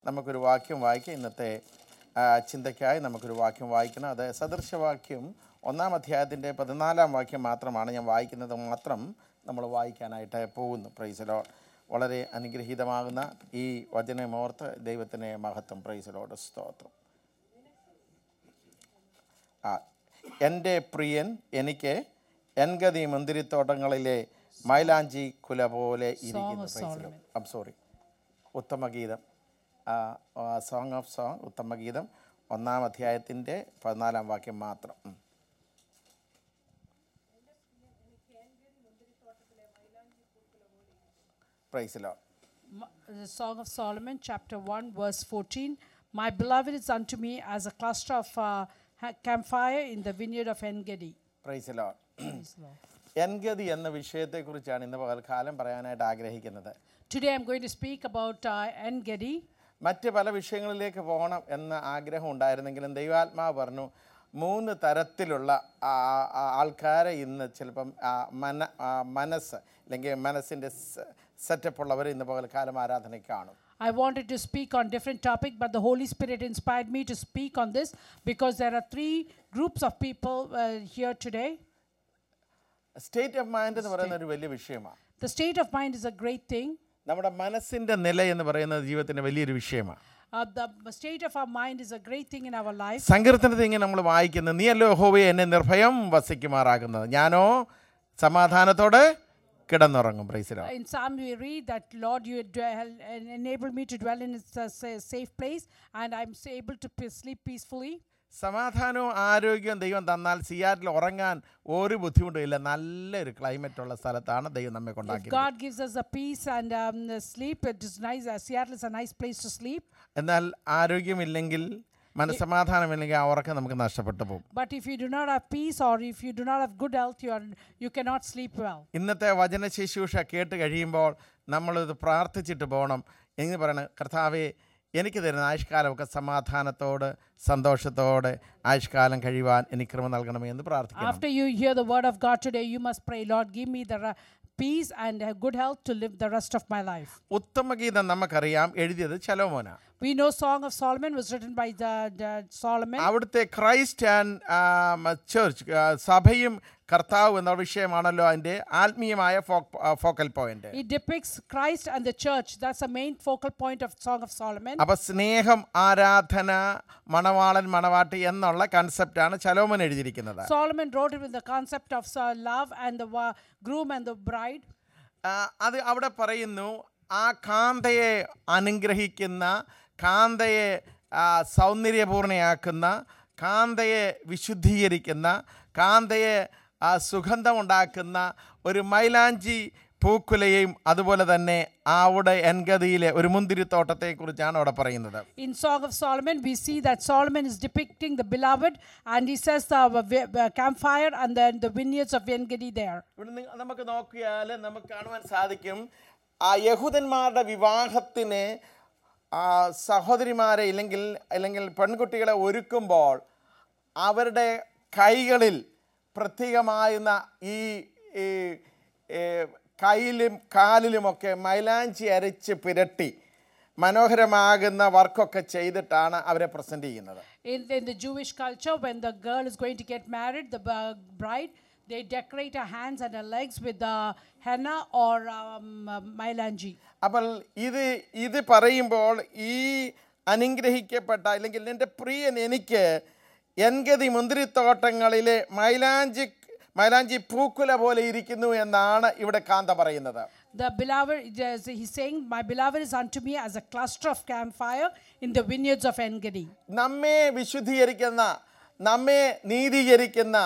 നമുക്കൊരു വാക്യം വായിക്കാം ഇന്നത്തെ ആ, ചിന്തയ്ക്കായി നമുക്കൊരു വാക്യം വായിക്കണം അത് സദൃശവാക്യം ഒന്നാം അധ്യായത്തിൻ്റെ പതിനാലാം വാക്യം മാത്രമാണ് ഞാൻ വായിക്കുന്നത് മാത്രം നമ്മൾ വായിക്കാനായിട്ട് പോകുന്നു പ്രൈസലോ വളരെ അനുഗ്രഹീതമാകുന്ന ഈ വചനമോർത്ത് ദൈവത്തിന് മഹത്വം പ്രൈസലോട് സ്തോത്രം ആ എൻ്റെ പ്രിയൻ എനിക്ക് എൻഗതി മുന്തിരിത്തോട്ടങ്ങളിലെ മൈലാഞ്ചി കുല പോലെ ഇരിക്കുന്നു ഐം സോറി ഉത്തമഗീതം സോങ് ഓഫ് സോങ് ഉത്തമഗീതം ഒന്നാം അധ്യായത്തിൻ്റെ പതിനാലാം വാക്യം മാത്രം ഉം. Praise the Lord. M- The Song of Solomon, chapter 1, verse 14. My beloved is unto me as a cluster of uh, ha- campfire in the vineyard of Engedi. Praise the Lord. Praise the Lord. എൻഗതി എന്ന വിഷയത്തെക്കുറിച്ചാണ് ഇന്ന് പകൽക്കാലം പറയാനായിട്ട് ആഗ്രഹിക്കുന്നത് Today I'm going to speak about uh, Engedi. മറ്റ് പല വിഷയങ്ങളിലേക്ക് പോകണം എന്ന ആഗ്രഹം ഉണ്ടായിരുന്നെങ്കിലും ദൈവാത്മാവ് പറഞ്ഞു മൂന്ന് തരത്തിലുള്ള ആ- ആ- ആൾക്കാരെ ഇന്ന് ചിലപ്പം ആ, മന ആ, മനസ്സ് അല്ലെങ്കിൽ മനസ്സിൻ്റെ സെറ്റപ്പ് ഉള്ളവർ ഇന്ന് പകൽക്കാലം ആരാധനയ്ക്ക് കാണും I wanted to speak on different topic, but the Holy Spirit inspired me to speak on this because there are three groups of people uh, here today. State of mind എന്ന് പറയുന്ന ഒരു വലിയ വിഷയമാണ് The state of mind is a great thing. നമ്മുടെ മനസ്സിൻ്റെ നില എന്ന് പറയുന്നത് ജീവിതത്തിൻ്റെ വലിയൊരു വിഷയമാണ് Uh, the state of our mind is a great thing in our life. സങ്കീർത്തനത്തിൽ ഇങ്ങനെ നമ്മൾ വായിക്കുന്നത് നീയല്ലോ ഹോവയെ എന്നെ നിർഭയം വസിക്കുമാറാക്കുന്നത് ഞാനോ സമാധാനത്തോടെ കിടന്നുറങ്ങും പ്രൈസിലോ In Psalm, we read that, Lord, you dwell and enable me to dwell in a sa- sa- safe place, and I'm s- able to pe- sleep peacefully. സമാധാനവും ആരോഗ്യവും ദൈവം തന്നാൽ സിയാറ്റിൽ ഉറങ്ങാൻ ഒരു ബുദ്ധിമുട്ടും ഇല്ല നല്ലൊരു ക്ലൈമറ്റ് ഉള്ള സ്ഥലത്താണ് ദൈവം നമ്മെ If കൊണ്ടാക്കിയത് God gives us a peace and um, the sleep, it is nice. Uh, Seattle is a nice place to sleep. എന്നാൽ ആരോഗ്യമില്ലെങ്കിൽ മനസ്സമാധാനമില്ലെങ്കിൽ ആ ഉറക്കം നമുക്ക് നഷ്ടപ്പെട്ടു പോകും But if you do not have peace or if you do not have good health, you, are, you cannot sleep well. ഇന്നത്തെ വചന ശുശ്രൂഷ കേട്ട് കഴിയുമ്പോൾ നമ്മളിത് പ്രാർത്ഥിച്ചിട്ട് പോകണം എന്ന് പറയണം കർത്താവെ എനിക്ക് തരുന്ന ആയുഷ്കാലമൊക്കെ സമാധാനത്തോട് സന്തോഷത്തോടെ ആയുഷ്കാലം കഴിയുവാൻ എനിക്ക് കൃപ നൽകണമേ എന്ന് പ്രാർത്ഥിക്കണം After you hear the word of God today, you must pray, Lord, give me the ra- peace and uh, good health to live the rest of my life. ഉത്തമഗീതം നമുക്കറിയാം എഴുതിയത് ചലോമോന We know Song of Solomon was written by the, the Solomon. അവിടുത്തെ Christ and church സഭയും കർത്താവ് എന്ന വിഷയമാണല്ലോ അതിൻ്റെ ആത്മീയമായ focal point It depicts Christ and the church. That's the main focal point of Song of Solomon. അപ്പൊ സ്നേഹം ആരാധന മണവാളൻ മണവാട്ടി എന്നുള്ള കൺസെപ്റ്റാണ് ചലോമൻ എഴുതിയിരിക്കുന്നത് Solomon wrote it with the concept of uh, love and the wa- groom and the bride. ആ, അത് അവിടെ പറയുന്നു ആ കാന്തയെ അനുഗ്രഹിക്കുന്ന കാന്തയെ ആ, സൗന്ദര്യപൂർണയാക്കുന്ന കാന്തയെ വിശുദ്ധീകരിക്കുന്ന കാന്തയെ ആ, സുഗന്ധമുണ്ടാക്കുന്ന ഒരു മൈലാഞ്ചി പൂക്കുലയും അതുപോലെ തന്നെ അവിടെ എൻഗതിയിലെ ഒരു മുന്തിരിത്തോട്ടത്തെക്കുറിച്ചാണ് അവിടെ പറയുന്നത് In Song of Solomon, we see that Solomon is depicting the beloved, and he says the uh, vi- uh, campfire and then the vineyards of Engedi there. ഇവിടെ നി- നമുക്ക് നോക്കിയാൽ നമുക്ക് കാണുവാൻ സാധിക്കും ആ യഹൂദന്മാരുടെ വിവാഹത്തിന് ആ സഹോദരിമാരെ ഇല്ലെങ്കിൽ അല്ലെങ്കിൽ പെൺകുട്ടികളെ ഒരുക്കുമ്പോൾ അവരുടെ കൈകളിൽ പ്രത്യേകമായുന്ന ഈ ഈ, ഏ, കയ്യിലും കാലിലുമൊക്കെ മൈലാഞ്ചി അരച്ച് പുരട്ടി മനോഹരമാകുന്ന വർക്കൊക്കെ ചെയ്തിട്ടാണ് അവരെ പ്രസൻറ്റ് ചെയ്യുന്നത് In, in the Jewish culture, when the girl is going to get married, the uh, bride, they decorate her hands and her legs with uh, henna or um, uh, mailangi. അപ്പോൾ ഇത് ഇത് പറയുമ്പോൾ ഈ അനുഗ്രഹിക്കപ്പെട്ട അല്ലെങ്കിൽ എൻ്റെ പ്രിയൻ എനിക്ക് എൻഗതി മുന്തിരിത്തോട്ടങ്ങളിലെ മൈലാഞ്ചി മൈലാഞ്ചി പൂക്കുല പോലെ ഇരിക്കുന്നു എന്നാണ് ഇവിടെ കാന്ത പറയുന്നത് The beloved, it is- he's saying, My beloved is unto me as a cluster of campfire in the vineyards of Engedi. നമ്മെ വിശുദ്ധീകരിക്കുന്ന നമ്മെ നീതീകരിക്കുന്ന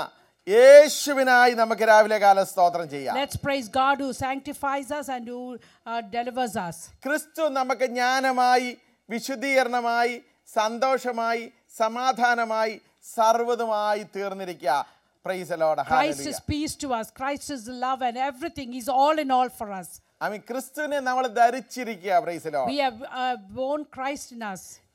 യേശുവിനായി നമുക്ക് രാവിലെ കാലം സ്തോത്രം ചെയ്യാം Let's praise God who sanctifies us and who uh, delivers us. ക്രിസ്തു നമുക്ക് ജ്ഞാനമായി വിശുദ്ധീകരണമായി സന്തോഷമായി സമാധാനമായി സർവ്വതുമായി തീർന്നിരിക്കുക praise Lord Christ is peace to us. Christ is love and everything. He's all in all for us. I mean ക്രിസ്തുവിനെ നമ്മൾ ധരിച്ചിരിക്കുക praise Lord We have uh, born Christ in us.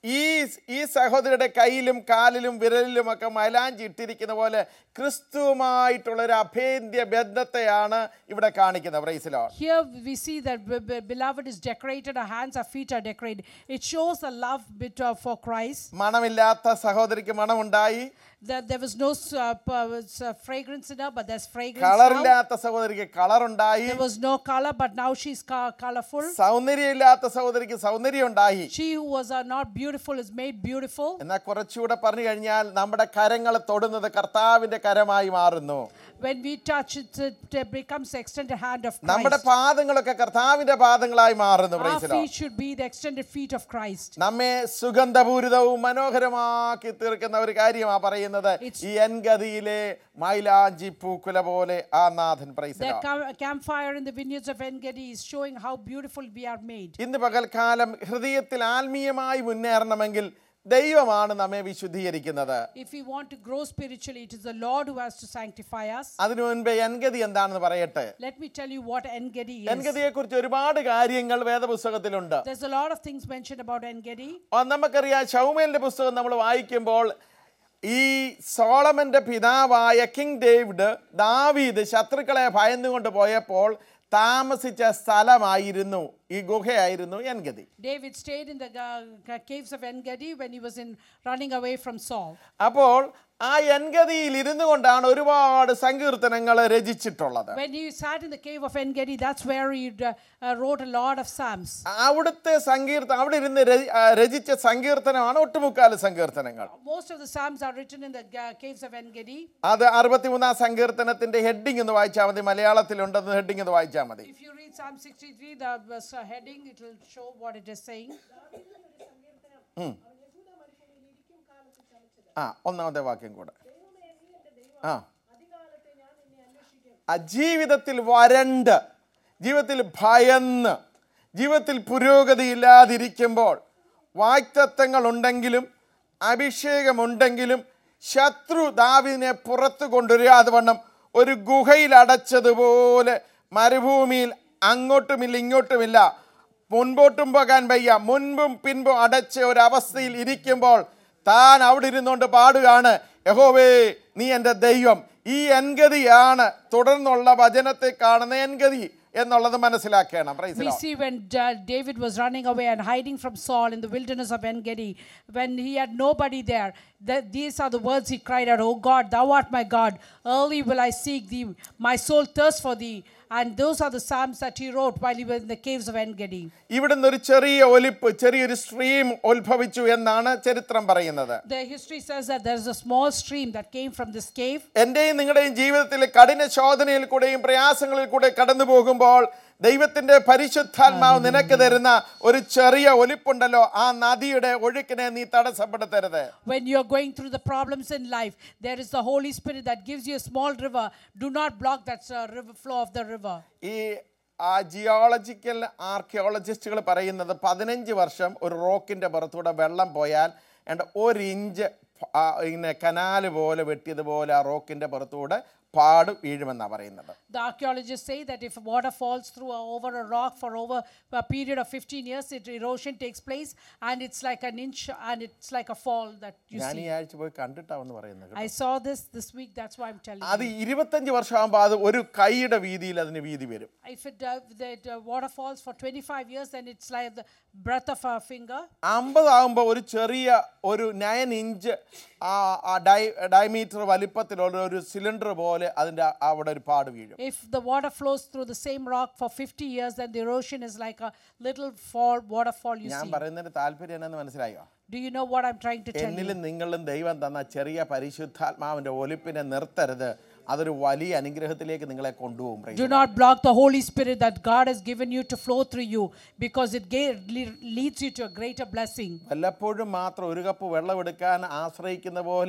ഈ ഈ സഹോദരിയുടെ കയ്യിലും കാലിലും വിരലിലുമൊക്കെ മൈലാഞ്ചി ഇട്ടിരിക്കുന്ന പോലെ ക്രിസ്തുവുമായിട്ടുള്ള ഒരു അഭേദ്യ ബന്ധത്തെയാണ് ഇവിടെ കാണിക്കുന്നത് പ്രൈസിലോ Here we see that be- be- beloved is decorated, her hands, her feet are decorated. It shows a love bit uh, for Christ. മണമില്ലാത്ത സഹോദരിക്ക് മണമുണ്ടായി That there was no uh, p- uh, fragrance in her, but there's fragrance now. കളറില്ലാത്ത സഹോദരിക്ക് കളറുണ്ടായി There was no color, but now she's co- colorful. സൗന്ദര്യമില്ലാത്ത സഹോദരിക്ക് സൗന്ദര്യം ഉണ്ടായി She who was uh, not beautiful is made beautiful. എന്നാൽ കുറച്ചുകൂടെ പറഞ്ഞു കഴിഞ്ഞാൽ നമ്മുടെ കരങ്ങൾ തൊടുന്നത് കർത്താവിന്റെ കരമായി മാറുന്നു When we touch it, it uh, becomes the extended hand of നമ്മുടെ Christ. പാദങ്ങളൊക്കെ കർത്താവിന്റെ പാദങ്ങളായി മാറുന്നു Our പ്രൈസിലോ feet should be the extended feet of Christ. നമ്മെ സുഗന്ധപൂരിതവും മനോഹരമാക്കി തീർക്കുന്ന ഒരു കാര്യമാ പറയുന്നത് It's- ഈ എൻഗതിയിലെ മൈലാഞ്ചി പൂക്കുല പോലെ ആ നാഥൻ The പ്രൈസിലോ cam- campfire in the vineyards of Engedi is showing how beautiful we are made. ഇന്ന് പകൽക്കാലം ഹൃദയത്തിൽ ആത്മീയമായി മുന്നേറണമെങ്കിൽ ദൈവമാണ് നമ്മെ വിശുദ്ധീകരിക്കുന്നത് If we want to grow spiritually, it is the Lord who has to sanctify us. അതിനു മുൻപ് എൻഗതി എന്താണെന്ന് പറയട്ടെ Let me tell you what Engedi is. എൻഗതിയെ കുറിച്ച് ഒരുപാട് കാര്യങ്ങൾ വേദപുസ്തകത്തിലുണ്ട് There's a lot of things mentioned about Engedi. ആ, നമുക്കറിയാം ഷൗമേലിന്റെ പുസ്തകം നമ്മൾ വായിക്കുമ്പോൾ ഈ സോളമന്റെ പിതാവായ കിങ് ഡേവിഡ് ദാവീദ് ശത്രുക്കളെ ഭയന്നുകൊണ്ട് പോയപ്പോൾ താമസിച്ച സ്ഥലമായിരുന്നു ഈ ഗുഹയായിരുന്നു എൻഗതി David stayed in the uh, caves of Engedi when he was in running away from Saul. അപ്പോൾ ആ എൻഗതിയിൽ ഇരുന്നു കൊണ്ടാണ് ഒരുപാട് സങ്കീർത്തനങ്ങൾ രചിച്ചിട്ടുള്ളത് When he sat in the cave of Engedi, that's where he uh, uh, wrote a lot of psalms. അവിടുത്തെ സങ്കീർത്തനം അവിടെ ഇരുന്ന് രചി- ആ, രചിച്ച സങ്കീർത്തനമാണ് ഒട്ടുമുക്കാല് സങ്കീർത്തനങ്ങൾ Most of the psalms are written in the uh, caves of Engedi. അത് അറുപത്തിമൂന്നാം സങ്കീർത്തനത്തിന്റെ ഹെഡിങ് ഒന്ന് വായിച്ചാൽ മതി മലയാളത്തിലുണ്ടെന്ന് ഹെഡിങ് ഒന്ന് വായിച്ചാൽ മതി If you read Psalm 63, the uh, heading, it will show what it is saying. ആ ഒന്നാമത്തെ വാക്യം കൂടെ ആ ആ ജീവിതത്തിൽ വരണ്ട് ജീവിതത്തിൽ ഭയന്ന് ജീവിതത്തിൽ പുരോഗതി ഇല്ലാതിരിക്കുമ്പോൾ വാക്തത്വങ്ങൾ ഉണ്ടെങ്കിലും അഭിഷേകമുണ്ടെങ്കിലും ശത്രു ദാവിദിനെ പുറത്തു കൊണ്ടുവരാതെ വണ്ണം ഒരു ഗുഹയിൽ അടച്ചതുപോലെ മരുഭൂമിയിൽ അങ്ങോട്ടുമില്ല ഇങ്ങോട്ടുമില്ല മുൻപോട്ടും പോകാൻ വയ്യ മുൻപും പിൻപും അടച്ച ഒരവസ്ഥയിൽ ഇരിക്കുമ്പോൾ താൻ അവിടെ ഇരുന്നുകൊണ്ട് പാടുകയാണ് യഹോവേ നീ എൻ്റെ ദൈവം ഈ എൻഗതിയാണ് തുടർന്നുള്ള വചനത്തെ കാണുന്ന എൻഗതി എന്നുള്ളത് മനസ്സിലാക്കണം Praise the We Lord. see when uh, David was running away and hiding from Saul in the wilderness of En Gedi, when he had nobody there, that these are the words he cried out, Oh God, thou art my God. Early will I seek thee. My soul thirsts for thee. And those are the psalms that he wrote while he was in the caves of En Gedi. ഇവിടുന്ന് ഒരു ചെറിയ ഒലിപ്പ് ചെറിയൊരു stream ഉത്ഭവിച്ചു എന്നാണ് ചരിത്രം പറയുന്നത് The history says that there's a small stream that came from this cave. എൻ്റെയും നിങ്ങളുടെയും ജീവിതത്തിൽ കഠിന ശോധനയിൽ കൂടെയും പ്രയാസങ്ങളിൽ കൂടെ കടന്നു പോകുമ്പോൾ ദൈവത്തിന്റെ പരിശുദ്ധാത്മാവ് നിനക്ക് തരുന്ന ഒരു ചെറിയ ഒലിപ്പുണ്ടല്ലോ ആ നദിയുടെ ഒഴുക്കിനെ നീ തടസ്സപ്പെടുത്തരുത് When you're going through the problems in life, there is the Holy Spirit that gives you a small river. Do not block that uh, river flow of the river. ഈ ആ ജിയോളജിക്കൽ ആർക്കിയോളജിസ്റ്റുകൾ പറയുന്നത് പതിനഞ്ച് വർഷം ഒരു റോക്കിൻ്റെ പുറത്തൂടെ വെള്ളം പോയാൽ and ഒരു inch ആ ഇങ്ങനെ കനാല് പോലെ വെട്ടിയതുപോലെ ആ റോക്കിൻ്റെ പുറത്തൂടെ പാട് വീഴുമെന്നാണ് പറയുന്നത് The archaeologists say that if water falls through a, over a rock for over a period of 15 years, it, erosion takes place and it's like an inch and it's like a fall that you ഞാൻ ഈ see. ആഴ്ച പോയി കണ്ടിട്ടാവെന്ന് പറയുന്നത് I saw this this week, that's why I'm telling അത് you. ഇരുപത്തഞ്ച് വർഷമാകുമ്പോൾ അത് ഒരു കൈയുടെ വീതിയിൽ അതിന് വീതി വരും If it, uh, the, the water falls for 25 years, then it's like the breadth of a finger. അമ്പതാകുമ്പോൾ ഒരു ചെറിയ ഒരു നയൻ ഇഞ്ച് ആ ആ ഡൈ ഡയമീറ്റർ വലിപ്പത്തിലുള്ള ഒരു സിലിണ്ടർ പോലെ അതിൻ്റെ അവിടെ ഒരു പാട് വീഴും If the water flows through the same rock for 50 years, then the erosion is like a little fall, waterfall you ഞാൻ see. പറയുന്നതിന് താല്പര്യം എന്നു മനസ്സിലായോ Do you know what I'm trying to tell you? എന്നിലും നിങ്ങളും ദൈവം തന്ന ചെറിയ പരിശുദ്ധാത്മാവിൻ്റെ ഒലിപ്പിനെ നിർത്തരുത് അതൊരു വലിയ അനുഗ്രഹത്തിലേക്ക് നിങ്ങളെ കൊണ്ടുപോകും praise Do the Lord. not block the Holy Spirit that God has given you to flow through you because it ga- le- leads you to a greater blessing. വല്ലപ്പോഴും മാത്രം ഒരു കപ്പ് വെള്ളം എടുക്കാൻ ആശ്രയിക്കുന്ന പോലെ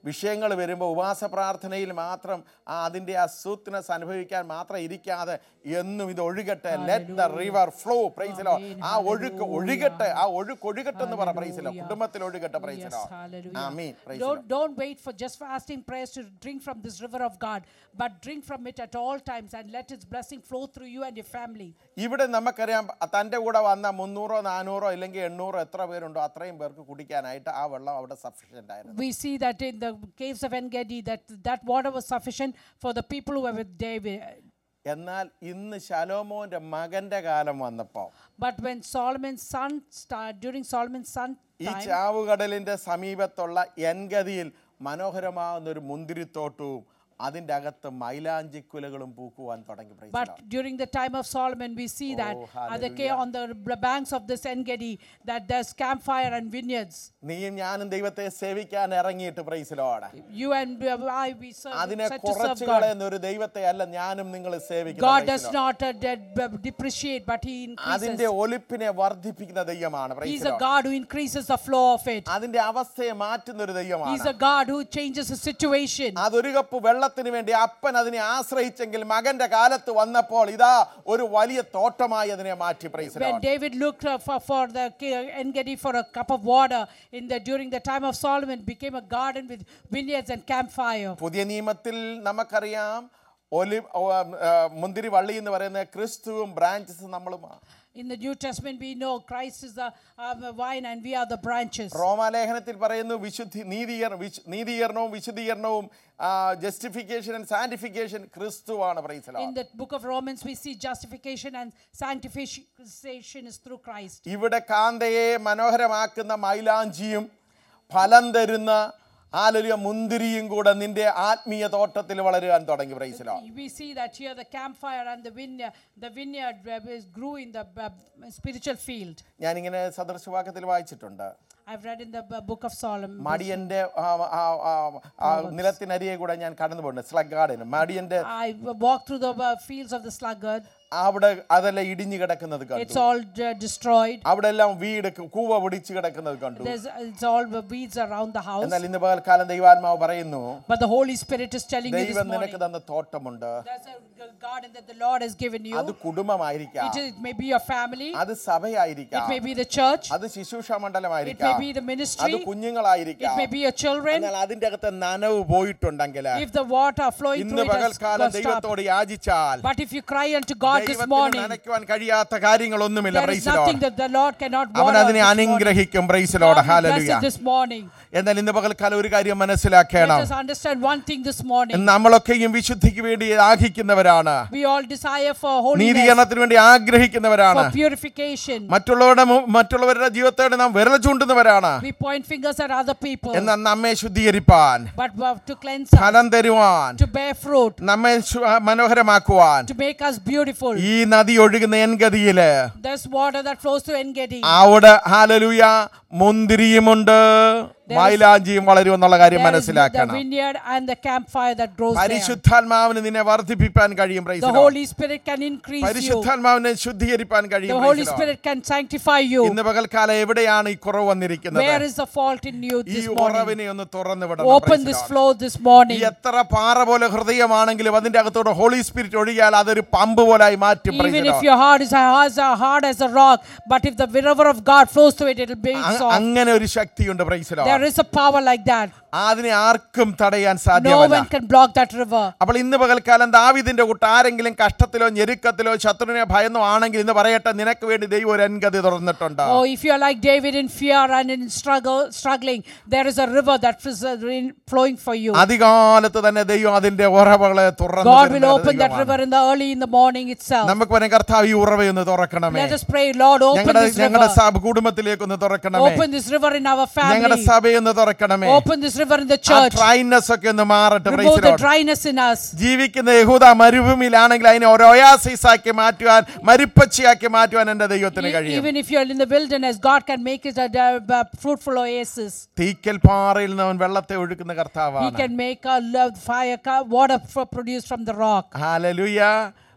വിഷയങ്ങൾ വരുമ്പോൾ ഉപവാസ പ്രാർത്ഥനയിൽ മാത്രം ആ അതിൻ്റെ ആ സൂത്ത്നെസ് അനുഭവിക്കാൻ മാത്രം ഇരിക്കാതെ എന്നും ഇത് ഒഴുകട്ടെ let the river flow praise the Lord ആ ഒഴുക്ക് ഒഴുകട്ടെ ആ ഒഴുക്ക് ഒഴുകട്ടെ എന്ന് പറ പ്രൈസിലോ കുടുംബത്തിൽ ഒഴുകട്ടെ പ്രൈസിലോ Yes, hallelujah. ആമീൻ praise Don't, don't wait for just fasting prayers to drink from this river of God, but drink from it at all times and let its blessing flow through you and your family. ഇവിടെ നമുക്കറിയാം തൻ്റെ കൂടെ വന്ന മുന്നൂറോ നാനൂറോ അല്ലെങ്കിൽ എണ്ണൂറോ എത്ര പേരുണ്ടോ അത്രയും പേർക്ക് കുടിക്കാനായിട്ട് ആ വെള്ളം അവിടെ സഫീഷ്യൻ്റ് ആയിരുന്നു We see that in the caves of En Gedi, that that water was sufficient for the people who were with David. എന്നാൽ ഇന്ന് ശലോമോന്റെ മകന്റെ കാലം വന്നപ്പോൾ But when Solomon's son started, during Solomon's son ഈ time, ചാവുകടലിന്റെ സമീപത്തുള്ള എൻഗതിയിൽ മനോഹരമാവുന്ന ഒരു മുന്തിരിത്തോട്ടവും അതിൻ്റെ അകത്ത് മൈലാഞ്ചിക്കുലകളും പൂക്കുവാൻ തുടങ്ങി praise the But Lord. during the time of Solomon, we see that Oh, at the ca- on the b- banks of this En Gedi, that there's campfire and vineyards. നീയും ഞാനും ദൈവത്തെ സേവിക്കാൻ ഇറങ്ങിയിട്ട് പ്രൈസിലോടെ You and uh, I, we serve, അതിനെ set to serve കുറച്ചു God. കളയുന്ന ഒരു ദൈവത്തെ അല്ല ഞാനും നിങ്ങൾ God സേവിക്കുന്നത് does not uh, de- b- depreciate, but He അതിന്റെ increases. ഒലിപ്പിനെ വർദ്ധിപ്പിക്കുന്ന ദൈവമാണ് praise He's the a Lord. God who increases the flow of it. അതിന്റെ അവസ്ഥയെ മാറ്റുന്ന ഒരു He's ദൈവമാണ് a God who changes the situation. അതൊരു കപ്പ് വെള്ളത്തിന് വേണ്ടി അപ്പൻ അതിനെ ആശ്രയിച്ചെങ്കിൽ മകന്റെ കാലത്ത് വന്നപ്പോൾ ഇതാ ഒരു വലിയ തോട്ടമായി അതിനെ മാറ്റി praise When David looked uh, for, for the ki- En Gedi for a cup of water in the during the time of Solomon, it became a garden with vineyards and campfire. പുതിയ നിയമത്തിൽ നമുക്കറിയാം ഒലി ഓ, ആ, മുന്തിരി വള്ളി എന്ന് പറയുന്ന ക്രിസ്തുവും branches നമ്മളുമാണ് In the New Testament, we know Christ is the um, vine and we are the branches. റോമാലേഖനത്തിൽ പറയുന്നു വിശുദ്ധി നീതീകരണം വിശു- നീതീകരണവും വിശുദ്ധീകരണവും ജസ്റ്റിഫിക്കേഷൻ ആൻഡ് സാന്റിഫിക്കേഷൻ ക്രിസ്തുവാണ് praise the Lord In the book of Romans, we see justification and sanctification is through Christ. ഇവിടെ കാന്തയെ മനോഹരമാക്കുന്ന മൈലാഞ്ചിയും ഫലം തരുന്ന ആലൊലിയ മുന്തിരിയും കൂടെ നിന്റെ ആത്മീയ തോട്ടത്തിൽ വളരുവാൻ തുടങ്ങി പ്രൈസലോ We see that here the campfire and the vineyard, the vineyard uh, is grew in the uh, spiritual field. ഞാനിങ്ങനെ സദൃശവാക്യത്തിൽ വായിച്ചിട്ടുണ്ട് I've read in the uh, book of Solomon. മടിയന്റെ ആ, ആ, ആ, ആ, നിലത്തിനരികെ കൂടെ ഞാൻ കടന്നു പോകുന്നുണ്ട് സ്ലഗാർഡിന് മടിയന്റെ I walked through the uh, fields of the sluggard. അവിടെ അതെല്ലാം ഇടിഞ്ഞു കിടക്കുന്നത് It's കണ്ടു all uh, destroyed. അവിടെ എല്ലാം വീട് കൂവ പിടിച്ചു കിടക്കുന്നത് കണ്ടു There's it's all the weeds around the house. എന്നാൽ ഇന്ന് പകൽക്കാലം ദൈവാത്മാവ് പറയുന്നു But the Holy Spirit is telling you this ദൈവം morning. നിനക്ക് തന്ന തോട്ടമുണ്ട് There's a g- garden that the Lord has given you. അത് കുടുംബമായിരിക്കാം It, is, it may be your family. അത് It സഭയായിരിക്കാം may be the church. അത് ശുശ്രൂഷ It may മണ്ഡലമായിരിക്കാം be the അത് ministry. It കുഞ്ഞുങ്ങളായിരിക്കാം may be your children. എന്നാൽ അതിന്റെ അകത്ത് നനവ് പോയിട്ടുണ്ടെങ്കിൽ If the water flowing ഇന്ന് through it has പകൽക്കാലം got stopped. ദൈവത്തോട് യാചിച്ചാൽ But if you cry unto God this ദൈവത്തിന് morning, നനയ്ക്കുവാൻ കഴിയാത്ത കാര്യങ്ങളൊന്നുമില്ല there is പ്രൈസിലോട് nothing that the Lord cannot അവൻ water അതിനെ this morning. അനുഗ്രഹിക്കും പ്രൈസിലോട് God will bless hallelujah it this morning. എന്നാൽ ഇന്ന് പകൽക്കാലം ഒരു കാര്യം Let മനസ്സിലാക്കണം us understand one thing this morning. നമ്മളൊക്കെയും വിശുദ്ധിക്ക് വേണ്ടി ആഹിക്കുന്നവരാണ് We all desire for holiness, നീതീകരണത്തിന് വേണ്ടി ആഗ്രഹിക്കുന്നവരാണ് for purification. മറ്റുള്ളവരുടെ മു- മറ്റുള്ളവരുടെ ജീവിതത്തോടെ നാം വിരൽ ചൂണ്ടുന്നവരാണ് We point fingers at other people. എന്നാൽ നമ്മെ ശുദ്ധീകരിപ്പാൻ But uh, to cleanse us, ഫലം തരുവാൻ to bear fruit, നമ്മെ ശു- മനോഹരമാക്കുവാൻ to make us beautiful. ഈ നദി ഒഴുകുന്ന എൻഗതിയില് There's water that flows to Engedi. അവിടെ ഹാലലുയ മുന്തിരിയുമുണ്ട് മൈലാഞ്ചിയും വളരുമെന്നുള്ള കാര്യം There is the മനസ്സിലാക്കണം vineyard and the campfire that grows there. പരിശുദ്ധാത്മാവിന് നിന്നെ വർദ്ധിപ്പിക്കാൻ കഴിയും praise The the Lord. Holy Spirit can increase you. പരിശുദ്ധാത്മാവിനെ ശുദ്ധീകരിക്കാൻ കഴിയും The praise Holy the Lord. Spirit can sanctify you. ഇന്ന് പകൽക്കാലം എവിടെയാണ് ഈ കുറവ് വന്നിരിക്കുന്നത് Where is the fault in you ഈ this morning? ഉറവിനെ ഒന്ന് തുറന്നു വിടണം Open praise the this Lord. flow this ഈ morning. എത്ര പാറ പോലെ ഹൃദയമാണെങ്കിലും അതിന്റെ അകത്തോടെ ഹോളി സ്പിരിറ്റ് ഒഴുകിയാൽ അതൊരു പമ്പ് പോലായി മാറ്റും praise Even the if Lord. your heart is as hard as a rock, but if the river of God flows through it, it'll be uh- soft. അങ്ങനെ ഒരു ശക്തിയുണ്ട് praise the Lord. There is a power like that. അതിനെ ആർക്കും തടയാൻ No സാധ്യമല്ല one can block that river. അപ്പോൾ ഇന്ന് പകൽക്കാലം ദാവിദിന്റെ കൂട്ട് ആരെങ്കിലും കഷ്ടത്തിലോ ഞെരുക്കത്തിലോ ശത്രുവിനെ ഭയന്നോ ആണെങ്കിൽ ഇന്ന് പറയട്ടെ നിനക്ക് വേണ്ടി ദൈവം ഒരു അൻഗതി തുറന്നിട്ടുണ്ട് Oh, if you are like David in fear and in struggle, struggling, there is a river that is uh, rain flowing for you. അധികാലത്ത് തന്നെ ദൈവം അതിന്റെ ഉറവകളെ തുറന്നു God will തരുന്ന ഒരു open that ദൈവമാണ്. river in the early in the morning itself. നമുക്ക് പറയാം കർത്താവ് ഈ ഉറവയൊന്ന് തുറക്കണമേ Let us pray, Lord, open ഞങ്ങളുടെ this ഞങ്ങളുടെ river. സഭ കുടുംബത്തിലേക്ക് ഒന്ന് തുറക്കണമേ Open this river in our ഞങ്ങളുടെ family. സഭയൊന്ന് തുറക്കണമേ Open this river in the ആ church. ഡ്രൈനെസ് ഒക്കെ ഒന്ന് മാറട്ടെ praise Remove the the Lord. dryness in us. ജീവിക്കുന്ന യഹൂദ മരുഭൂമിയിലാണെങ്കിൽ അതിനെ ഒരു oasis ആക്കി മാറ്റുവാൻ മരുപ്പച്ചയാക്കി മാറ്റുവാൻ എന്റെ ദൈവത്തിന് E- കഴിയും Even if you are in the wilderness, God can make it a, a- a fruitful oasis. തീക്കൽ പാറയിൽ നിന്ന് അവൻ വെള്ളത്തെ ഒഴുക്കുന്ന He കർത്താവാണ് can make a love fire, ca- water f- produced from the rock. ഹാലലുയ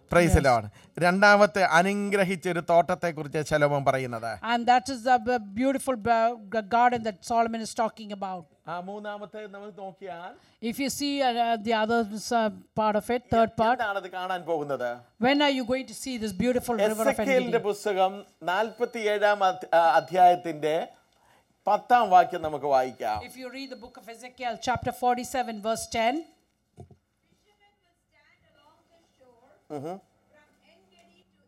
പ്രൈസിലാണ് രണ്ടാമത്തെ അനുഗ്രഹിച്ച ഒരു തോട്ടത്തെ കുറിച്ച് ശലോമം പറയുന്നത് And that is the b- beautiful b- g- garden that Solomon is talking about. ആ മൂന്നാമത്തെ നമ്മൾ നോക്കിയാൽ If you see uh, uh, the other uh, part of it, third part, എന്താണത് കാണാൻ പോകുന്നത് when are you going to see this beautiful river of എസക്കേലിന്റെ Engedi? പുസ്തകം നാൽപ്പത്തി ഏഴാം അധ്യായത്തിന്റെ പത്താം വാക്യം നമുക്ക് വായിക്കാം If you read the book of Ezekiel, chapter 47, verse 10, Fishermen will stand along the shore from En Gedi to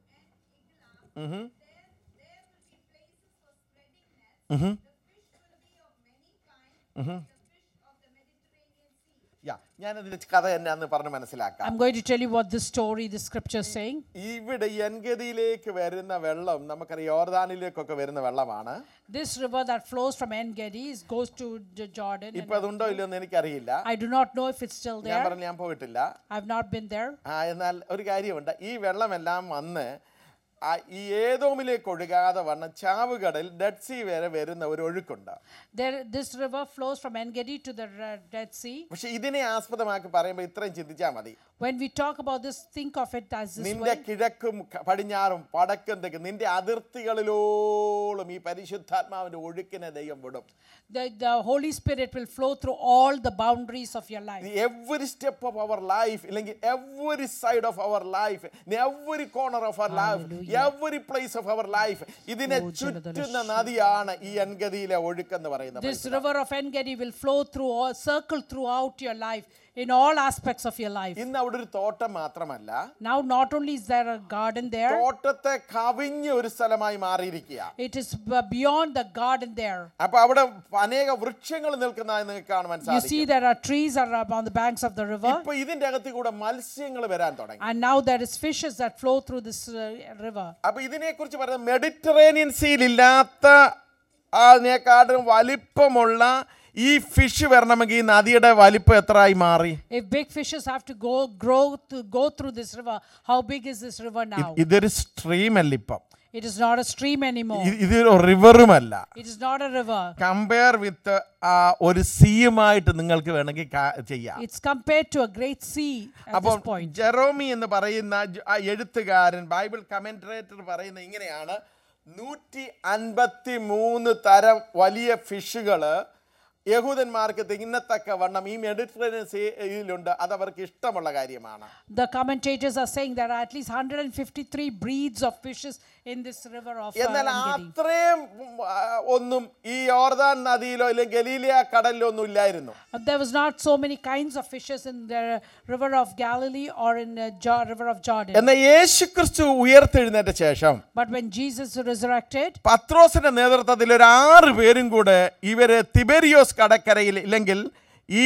En Eglah. There, there will be places for spreading nets. The fish will be of many kinds, like the fish of the Mediterranean Sea. യാ ഞാനതിന്റെ കഥ എന്നാന്ന് പറഞ്ഞ് മനസ്സിലാക്കാം I'm going to tell you what this story, this scripture is saying. ഇവിടെ എൻഗതിയിലേക്ക് വരുന്ന വെള്ളം നമുക്കറിയാം യോർദാനിലേക്കൊക്കെ വരുന്ന വെള്ളമാണ് This river that flows from En Gedi is- goes to J- Jordan. and ഇപ്പൊ അതുണ്ടോ ഇല്ലയോ എന്ന് എനിക്കറിയില്ല I do not know if it's still ഞാൻ there. പറഞ്ഞു ഞാൻ പോയിട്ടില്ല I've not been there. ആ എന്നാൽ ഒരു കാര്യമുണ്ട് ഈ വെള്ളമെല്ലാം വന്ന് ആ ഈ ഏതോമിലേക്ക് ഒഴുകാതെ വണ്ണം ചാവുകടൽ ഡെഡ് സീ വരെ വരുന്ന ഒരു ഒഴുക്കുണ്ട് There, this river flows from En Gedi to the uh, Dead Sea. പക്ഷെ ഇതിനെ ആസ്പദമാക്കി പറയുമ്പോൾ ഇത്രയും ചിന്തിച്ചാൽ മതി When we talk about this, think of it as this നിന്റെ way. കിഴക്കും ക- പടിഞ്ഞാറും വടക്കും തെക്കും നിന്റെ അതിർത്തികളിലോളം ഈ പരിശുദ്ധാത്മാവിന്റെ ഒഴുക്കിനെ ദൈവം വിടും The, the Holy Spirit will flow through all the boundaries of your life. Every step of our life ഇല്ലെങ്കിൽ every side of our life every corner of our life every place of our life ഇതിനെ ചുറ്റുന്ന നദിയാണ് ഈ അൻഗതിയിലെ ഒഴുക്കെന്ന് പറയുന്നത് This river of En Gedi will flow through, all, circle throughout your life, in all aspects of your life. ഇന്ന് അവിടെ ഒരു തോട്ടം മാത്രമല്ല Now, not only is there a garden there, തോട്ടത്തെ കവിഞ്ഞ ഒരു സ്ഥലമായി മാറിയിരിക്കുക it is b- beyond the garden there. അപ്പൊ അവിടെ അനേക വൃക്ഷങ്ങൾ നിൽക്കുന്നതായി നിങ്ങൾക്ക് കാണുവാൻ You see, സാധിക്കും there are trees are up on the banks of the river, ഇപ്പൊ ഇതിന്റെ അകത്ത് കൂടെ മത്സ്യങ്ങൾ വരാൻ തുടങ്ങി and now there is fishes that flow through this uh, river. അപ്പൊ ഇതിനെ കുറിച്ച് പറയുന്നത് മെഡിറ്ററേനിയൻ സീയിലില്ലാത്ത അതിനെക്കാട്ടും വലിപ്പമുള്ള ഈ ഫിഷ് വരണമെങ്കിൽ ഈ നദിയുടെ വലിപ്പം എത്രയായി മാറി If big fishes have to go grow to go through this river, how big is this river now? ഇതൊരു സ്ട്രീം അല്ല ഇപ്പം It is not a stream anymore. ഇ- ഇതൊരു റിവറുമല്ല It is not a river. Compare with ഒരു സീയുമായിട്ട് നിങ്ങൾക്ക് വേണമെങ്കിൽ കാ- ചെയ്യാം It's compared to a great sea at അപ്പോൾ this point. ജെറോമി എന്ന് പറയുന്ന ജ- ആ എഴുത്തുകാരൻ ബൈബിൾ കമന്ററേറ്റർ പറയുന്ന ഇങ്ങനെയാണ് നൂറ്റി അൻപത്തി മൂന്ന് തരം വലിയ ഫിഷുകള് യഹൂദന്മാർക്ക് തിന്നത്തക്ക വണ്ണം ഈ മെഡിറ്ററേനിയൻ സീയിലുണ്ട് അത് അവർക്ക് ഇഷ്ടമുള്ള കാര്യമാണ് The commentators are saying there are at least 153 breeds of fishes in this river of uh, എന്നാൽ En-Gedi. അത്രയും ഉം, ആ, ഒന്നും ഈ യോർദാൻ നദിയിലോ അല്ലെങ്കിൽ ഗലീലിയ കടലിലോ ഒന്നും ഇല്ലായിരുന്നു Uh, There was not so many kinds of fishes in the river of Galilee or in the jo- river of Jordan. എന്നാൽ യേശു ക്രിസ്തു ഉയർത്തെഴുന്നേറ്റ ശേഷം But when Jesus resurrected, പത്രോസിന്റെ നേതൃത്വത്തിൽ ഒരു ആറ് പേരും കൂടെ ഇവര് തിബെരിയോസ് കടക്കരയിൽ ഇല്ലെങ്കിൽ ഈ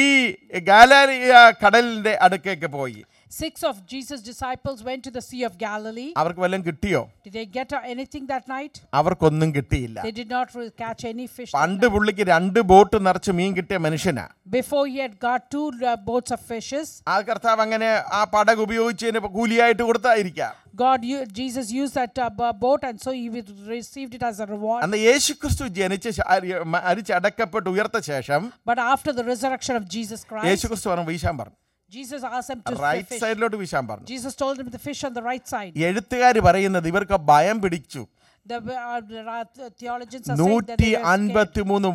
ഗാലാലിയ കടലിന്റെ അടുക്കേക്ക് പോയി six of Jesus' disciples went to the Sea of Galilee. അവർക്ക് വല്ലതും കിട്ടിയോ Did they get uh, anything that night? അവർക്കൊന്നും കിട്ടിയില്ല They did not re- catch any fish. that പണ്ട് പുള്ളിക്ക് രണ്ട് ബോട്ട് നിറച്ച് മീൻ കിട്ടിയ മനുഷ്യനാ Before he had got two uh, boats of fishes, ആ കർത്താവ് അങ്ങനെ ആ പടക് ഉപയോഗിച്ചതിന് കൂലിയായിട്ട് കൊടുത്തായിരിക്കാം God, u- Jesus used that uh, b- boat, and so he would- received it as a reward. അന്ന് യേശു ക്രിസ്തു ജനിച്ച ശ- അരി- മ- അരിച്ചടക്കപ്പെട്ട് ഉയർത്ത ശേഷം But after the resurrection of Jesus Christ, യേശു ക്രിസ്തു പറഞ്ഞു വീശാൻ പറഞ്ഞു Jesus asked him to right fish. സൈഡിലോട്ട് വീശാൻ പറഞ്ഞു Jesus told him the fish on the right side. എഴുത്തുകാർ പറയുന്നത് ഇവർക്ക് ഭയം പിടിച്ചു The uh, the, uh, theologians are saying that നൂറ്റി they were scared. അൻപത്തി മൂന്ന്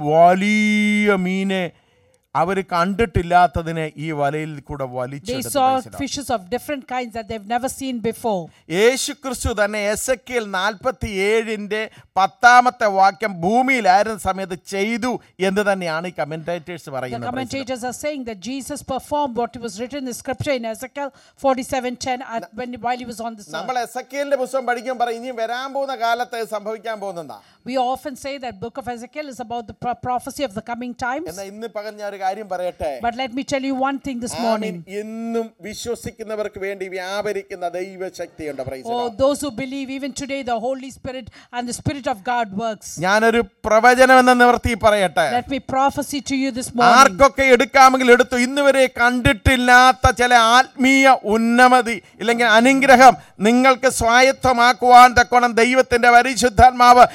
വലിയ മീനെ അവർ കണ്ടിട്ടില്ലാത്തതിനെ ഈ വലയിൽ കൂടെ They വലിച്ചെടുത്തു saw Praise the Lord. fishes of different kinds that they've never seen before. യേശു ക്രിസ്തു തന്നെ എസ് എ നാൽപ്പത്തി ഏഴിന്റെ പത്താമത്തെ വാക്യം ഭൂമിയിലായിരുന്ന സമയത്ത് ചെയ്തു എന്ന് തന്നെയാണ് ഈ കമന്റേറ്റേഴ്സ് The പറയുന്നത് Praise the Lord. commentators are saying that Jesus performed what was written in scripture in Ezekiel 47:10 at, when, while he was on this earth. നമ്മൾ എസ് എ പുസ്തകം പഠിക്കുമ്പോൾ പറയും ഇനി വരാൻ പോകുന്ന കാലത്ത് ഇത് സംഭവിക്കാൻ പോകുന്നതാ We often say that book of Ezekiel is about the pro- prophecy of the coming times. എന്നാൽ ഇന്ന് പകൽ ഞാൻ ഒരു കാര്യം പറയട്ടെ But let me tell you one thing this Amin. morning. എന്നും വിശ്വസിക്കുന്നവർക്ക് വേണ്ടി വ്യാപരിക്കുന്ന ദൈവശക്തിയുണ്ട് Praise the Oh, Lord. those who believe, even today, the Holy Spirit and the Spirit of God works. ഞാനൊരു പ്രവചനം എന്ന നിവർത്തി പറയട്ടെ Let me prophesy to you this morning. ആർക്കൊക്കെ എടുക്കാമെങ്കിൽ എടുത്തു ഇന്ന് വരെ കണ്ടിട്ടില്ലാത്ത ചില ആത്മീയ ഉന്നമതി ഇല്ലെങ്കിൽ അനുഗ്രഹം നിങ്ങൾക്ക് സ്വായത്തമാക്കുവാൻ തക്കോണം ദൈവത്തിന്റെ പരിശുദ്ധാത്മാവ് ഇന്ന്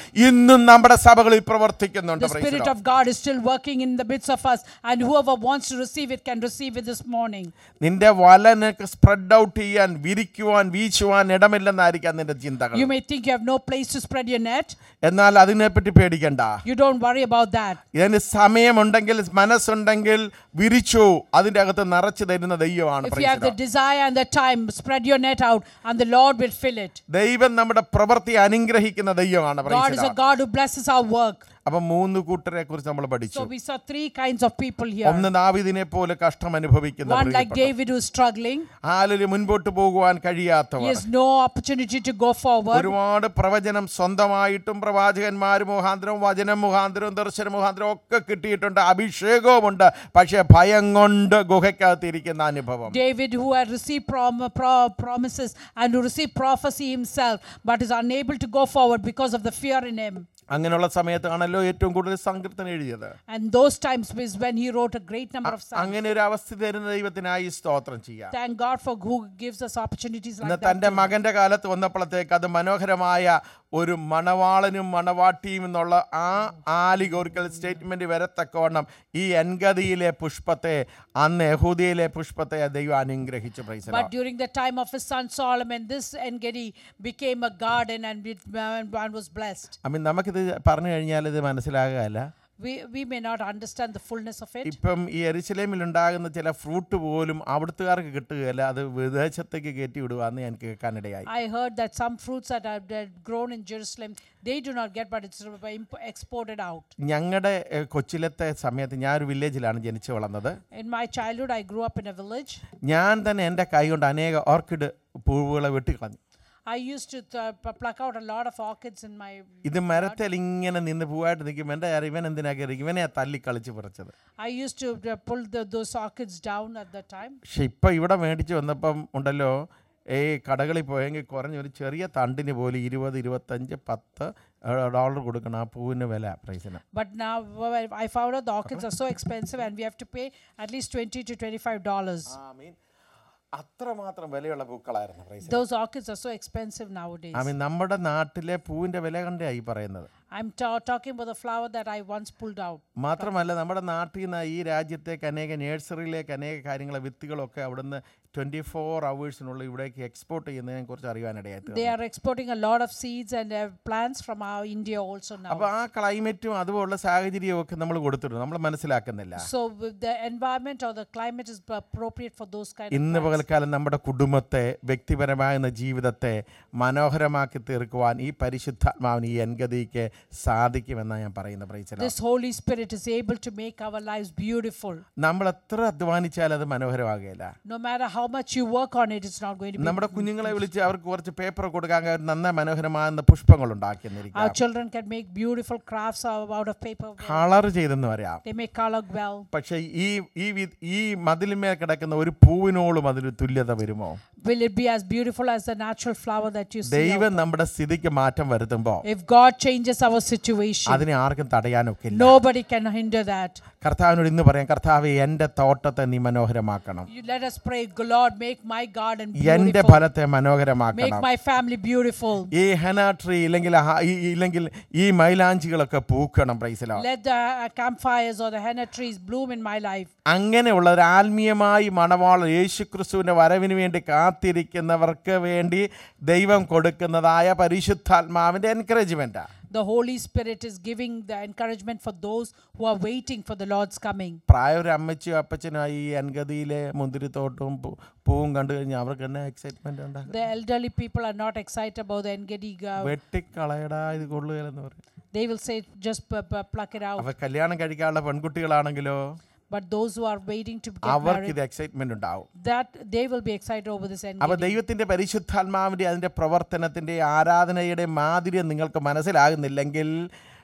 ഇന്നും നമ്മുടെ സഭകളിൽ പ്രവർത്തിക്കുന്നുണ്ട് The praise the Spirit Lord. of God is still working in the midst of us, and whoever wants to receive it can receive it this morning. നിന്റെ വല നിനക്ക് സ്പ്രെഡ് ഔട്ട് ചെയ്യാൻ വിരിക്കുവാൻ വീശുവാൻ ഇടമില്ലെന്നായിരിക്കാം നിന്റെ ചിന്തകൾ You may think you have no place to spread your net. എന്നാൽ അതിനെപ്പറ്റി പേടിക്കണ്ട You don't worry about that. ഇതിന് സമയമുണ്ടെങ്കിൽ മനസ്സുണ്ടെങ്കിൽ വിരിച്ചു അതിൻ്റെ അകത്ത് നിറച്ചു തരുന്ന ദൈവമാണ് If you praise have the the Lord. desire and the time, spread your net out, and the Lord will fill it. ദൈവം നമ്മുടെ പ്രവൃത്തി അനുഗ്രഹിക്കുന്ന ദൈവമാണ് praise God the is a Lord. God who blesses our work. അപ്പൊ മൂന്ന് കൂട്ടരെ കുറിച്ച് നമ്മൾ പഠിച്ചു So we saw three kinds of people ഒന്ന് here. ദാവീദിനെ പോലെ കഷ്ടം അനുഭവിക്കുന്ന One like പ്രിയപ്പെട്ടവർ. David who is struggling. ആലൊരു മുൻപോട്ട് പോകുവാൻ He കഴിയാത്തവർ has no opportunity to go forward. ഒരുപാട് പ്രവചനം സ്വന്തമായിട്ടും പ്രവാചകന്മാർ മുഖാന്തരവും വചനം മുഖാന്തരവും ദർശന മുഖാന്തരവും ഒക്കെ കിട്ടിയിട്ടുണ്ട് അഭിഷേകവുമുണ്ട് പക്ഷേ ഭയം കൊണ്ട് ഗുഹയ്ക്കകത്തിരിക്കുന്ന അനുഭവം David, who had received prom- pro- promises and who received prophecy himself, but is unable to go forward because of the fear in him. അങ്ങനെയുള്ള സമയത്താണല്ലോ ഏറ്റവും കൂടുതൽ സങ്കീർത്തനം എഴുതിയത് And those times is when he wrote a great number of psalms. അങ്ങനെ ഒരു അവസ്ഥ തരുന്ന ദൈവത്തിനായി സ്തോത്രം ചെയ്യാം Thank God for who gives us opportunities ഇന്ന് like that. തൻ്റെ മകൻ്റെ കാലത്ത് വന്നപ്പോഴത്തേക്ക് അത് മനോഹരമായ ഒരു മണവാളനും മണവാട്ടിയും എന്നുള്ള ആ ആലിഗോറിക്കൽ സ്റ്റേറ്റ്മെന്റ് വരത്തക്കവണ്ണം ഈ എൻഗതിയിലെ പുഷ്പത്തെ അന്ന് യഹൂദിയിലെ പുഷ്പത്തെ ദൈവം അനുഗ്രഹിച്ചു praise But during the time of his son Solomon, this Engedi became a garden and, it, and was blessed. I mean നമുക്കിത് പറഞ്ഞു കഴിഞ്ഞാൽ ഇത് മനസ്സിലാകുകയല്ല We, we may not understand the fullness of it. ഇപ്പം ഈ എരിശിലേമിൽ ഉണ്ടാകുന്ന ചില ഫ്രൂട്ട് പോലും അവിടുത്തുകാർക്ക് കിട്ടുകയില്ല അത് വിദേശത്തേക്ക് കയറ്റി വിടുക എന്ന് ഞാൻ കേൾക്കാനിടയായി I heard that some fruits that are that grown in Jerusalem, they do not get, but it's imp- exported out. ഞങ്ങളുടെ എഹ്, കൊച്ചിലത്തെ സമയത്ത് ഞാൻ ഒരു വില്ലേജിലാണ് ജനിച്ചു വളർന്നത് In my childhood, I grew up in a village. ഞാൻ തന്നെ എൻ്റെ കൈ കൊണ്ട് അനേക ഓർക്കിഡ് പൂവുകളെ വെട്ടിക്കളഞ്ഞു I used to th- p- pluck out a lot of orchids in my. ഇത് മരത്തിൽ ഇങ്ങനെ നിന്ന് പൂവായിട്ട് നിൽക്കും എൻ്റെ കാര്യം ഇവൻ എന്തിനാ കയറി ഇവനെ തല്ലി കളിച്ച് പറിച്ചത് I used to uh, pull the, those orchids down at the time. പക്ഷെ ഇപ്പം ഇവിടെ മേടിച്ച് വന്നപ്പം ഉണ്ടല്ലോ ഈ കടകളിൽ പോയെങ്കിൽ കുറഞ്ഞ ഒരു ചെറിയ തണ്ടിന് പോലും ഇരുപത് ഇരുപത്തഞ്ച് പത്ത് ഡോളർ കൊടുക്കണം ആ പൂവിന് വില പ്രൈസിന് But now well, I found out the orchids are so expensive, and we have to pay at least twenty to twenty-five dollars. ആ മീൻ അത്രമാത്രം വിലയുള്ള പൂക്കളായിരുന്നു praise Those orchids are so expensive nowadays. I mean നമ്മുടെ നാട്ടിലെ പൂവിൻ്റെ വില കണ്ടേ ഈ പറയുന്നത് I'm ta- talking about the flower that I once pulled out. മാത്രമല്ല നമ്മുടെ നാട്ടിൽ നിന്ന് ഈ രാജ്യത്തേക്ക് അനേക നേഴ്സറിയിലേക്ക് അനേക കാര്യങ്ങൾ വിത്തുകളൊക്കെ അവിടുന്ന് ട്വൻറ്റി ഫോർ അവേഴ്സിനുള്ളിൽ ഇവിടേക്ക് എക്സ്പോർട്ട് ചെയ്യുന്നതിനെ കുറിച്ച് അറിയാനിടയായി They are exporting a lot of seeds and uh, plants from our India also now. അപ്പോൾ ആ ക്ലൈമറ്റും അതുപോലുള്ള സാഹചര്യവും ഒക്കെ നമ്മൾ കൊടുത്തിട്ടുണ്ട് നമ്മൾ മനസ്സിലാക്കുന്നില്ല So with the environment or the climate is appropriate for those kind of ഇന്ന് plants. പകൽക്കാലം നമ്മുടെ കുടുംബത്തെ വ്യക്തിപരമായ ജീവിതത്തെ മനോഹരമാക്കി തീർക്കുവാൻ ഈ പരിശുദ്ധാത്മാവിന് ഈ എൻഗതിക്ക് സാധിക്കുമെന്നാണ് ഞാൻ പറയുന്നത് പ്രൈസില This Holy Spirit is able to make our lives beautiful. നമ്മൾ എത്ര അധ്വാനിച്ചാലും അത് മനോഹരമാകുകയില്ല No matter how much you work on it, it's not going to be. നമ്മുടെ കുഞ്ഞുങ്ങളെ വിളിച്ച് അവർക്ക് കുറച്ച് പേപ്പർ കൊടുക്കാൻ അവർ നന്നായി മനോഹരമാകുന്ന പുഷ്പങ്ങൾ Our ഉണ്ടാക്കിയെന്നിരിക്കാം children can make beautiful crafts out out of paper. Colour ചെയ്തെന്ന് വരാം They make color well. പക്ഷേ ഈ ഈ വി- ഈ മതിലിന്മേൽ കിടക്കുന്ന ഒരു പൂവിനോളും അതിന് തുല്യത വരുമോ Will it be as beautiful as the natural flower that you see? out ദൈവം നമ്മുടെ സ്ഥിതിക്ക് മാറ്റം വരുത്തുമ്പോൾ If God changes our situation, അതിനെ ആർക്കും തടയാനൊക്കില്ല nobody can hinder that. കർത്താവിനോട് ഇന്ന് പറയാം കർത്താവ് എൻ്റെ തോട്ടത്തെ നീ മനോഹരമാക്കണം You let us pray, "God, make my garden എൻ്റെ beautiful. ഫലത്തെ Make മനോഹരമാക്കണം my family beautiful. ഈ ഹെന ട്രീ ഇല്ലെങ്കിൽ ആ- ഈ- ഇല്ലെങ്കിൽ ഈ മൈലാഞ്ചികളൊക്കെ പൂക്കണം പ്രൈസിലോ Let the uh, campfires or the henna trees bloom in my life." അങ്ങനെയുള്ള ഒരു ആത്മീയമായി മണവാളൻ യേശു ക്രിസ്തുവിൻ്റെ വരവിന് വേണ്ടി കാത്തിരിക്കുന്നവർക്ക് വേണ്ടി ദൈവം കൊടുക്കുന്നതായ പരിശുദ്ധാത്മാവിൻ്റെ എൻകറേജ്മെൻറ്റാണ് The Holy Spirit is giving the encouragement for those who are waiting for the Lord's coming. പ്രായ ഒരു അമ്മച്ചിയും അപ്പച്ചനും ഈ അൻഗതിയിലെ മുന്തിരിത്തോട്ടവും പൂ- പൂവും കണ്ടു കഴിഞ്ഞാൽ അവർക്ക് തന്നെ എക്സൈറ്റ്മെന്റ് ഉണ്ടാകും The elderly people are not excited about the Engedi. Uh, വെട്ടിക്കളയടാ ഇത് കൊള്ളുകയെന്ന് പറയും they will say, just p- p- pluck it out. അപ്പൊ കല്യാണം കഴിക്കാനുള്ള പെൺകുട്ടികളാണെങ്കിലോ But those who are waiting to get അവർക്ക് married, ഇത് എക്സൈറ്റ്മെന്റ് ഉണ്ടാവും that they will be excited over this അപ്പൊ Engedi. ദൈവത്തിന്റെ പരിശുദ്ധാത്മാവിന്റെ അതിന്റെ പ്രവർത്തനത്തിന്റെ ആരാധനയുടെ മാധുര്യം നിങ്ങൾക്ക് മനസ്സിലാകുന്നില്ലെങ്കിൽ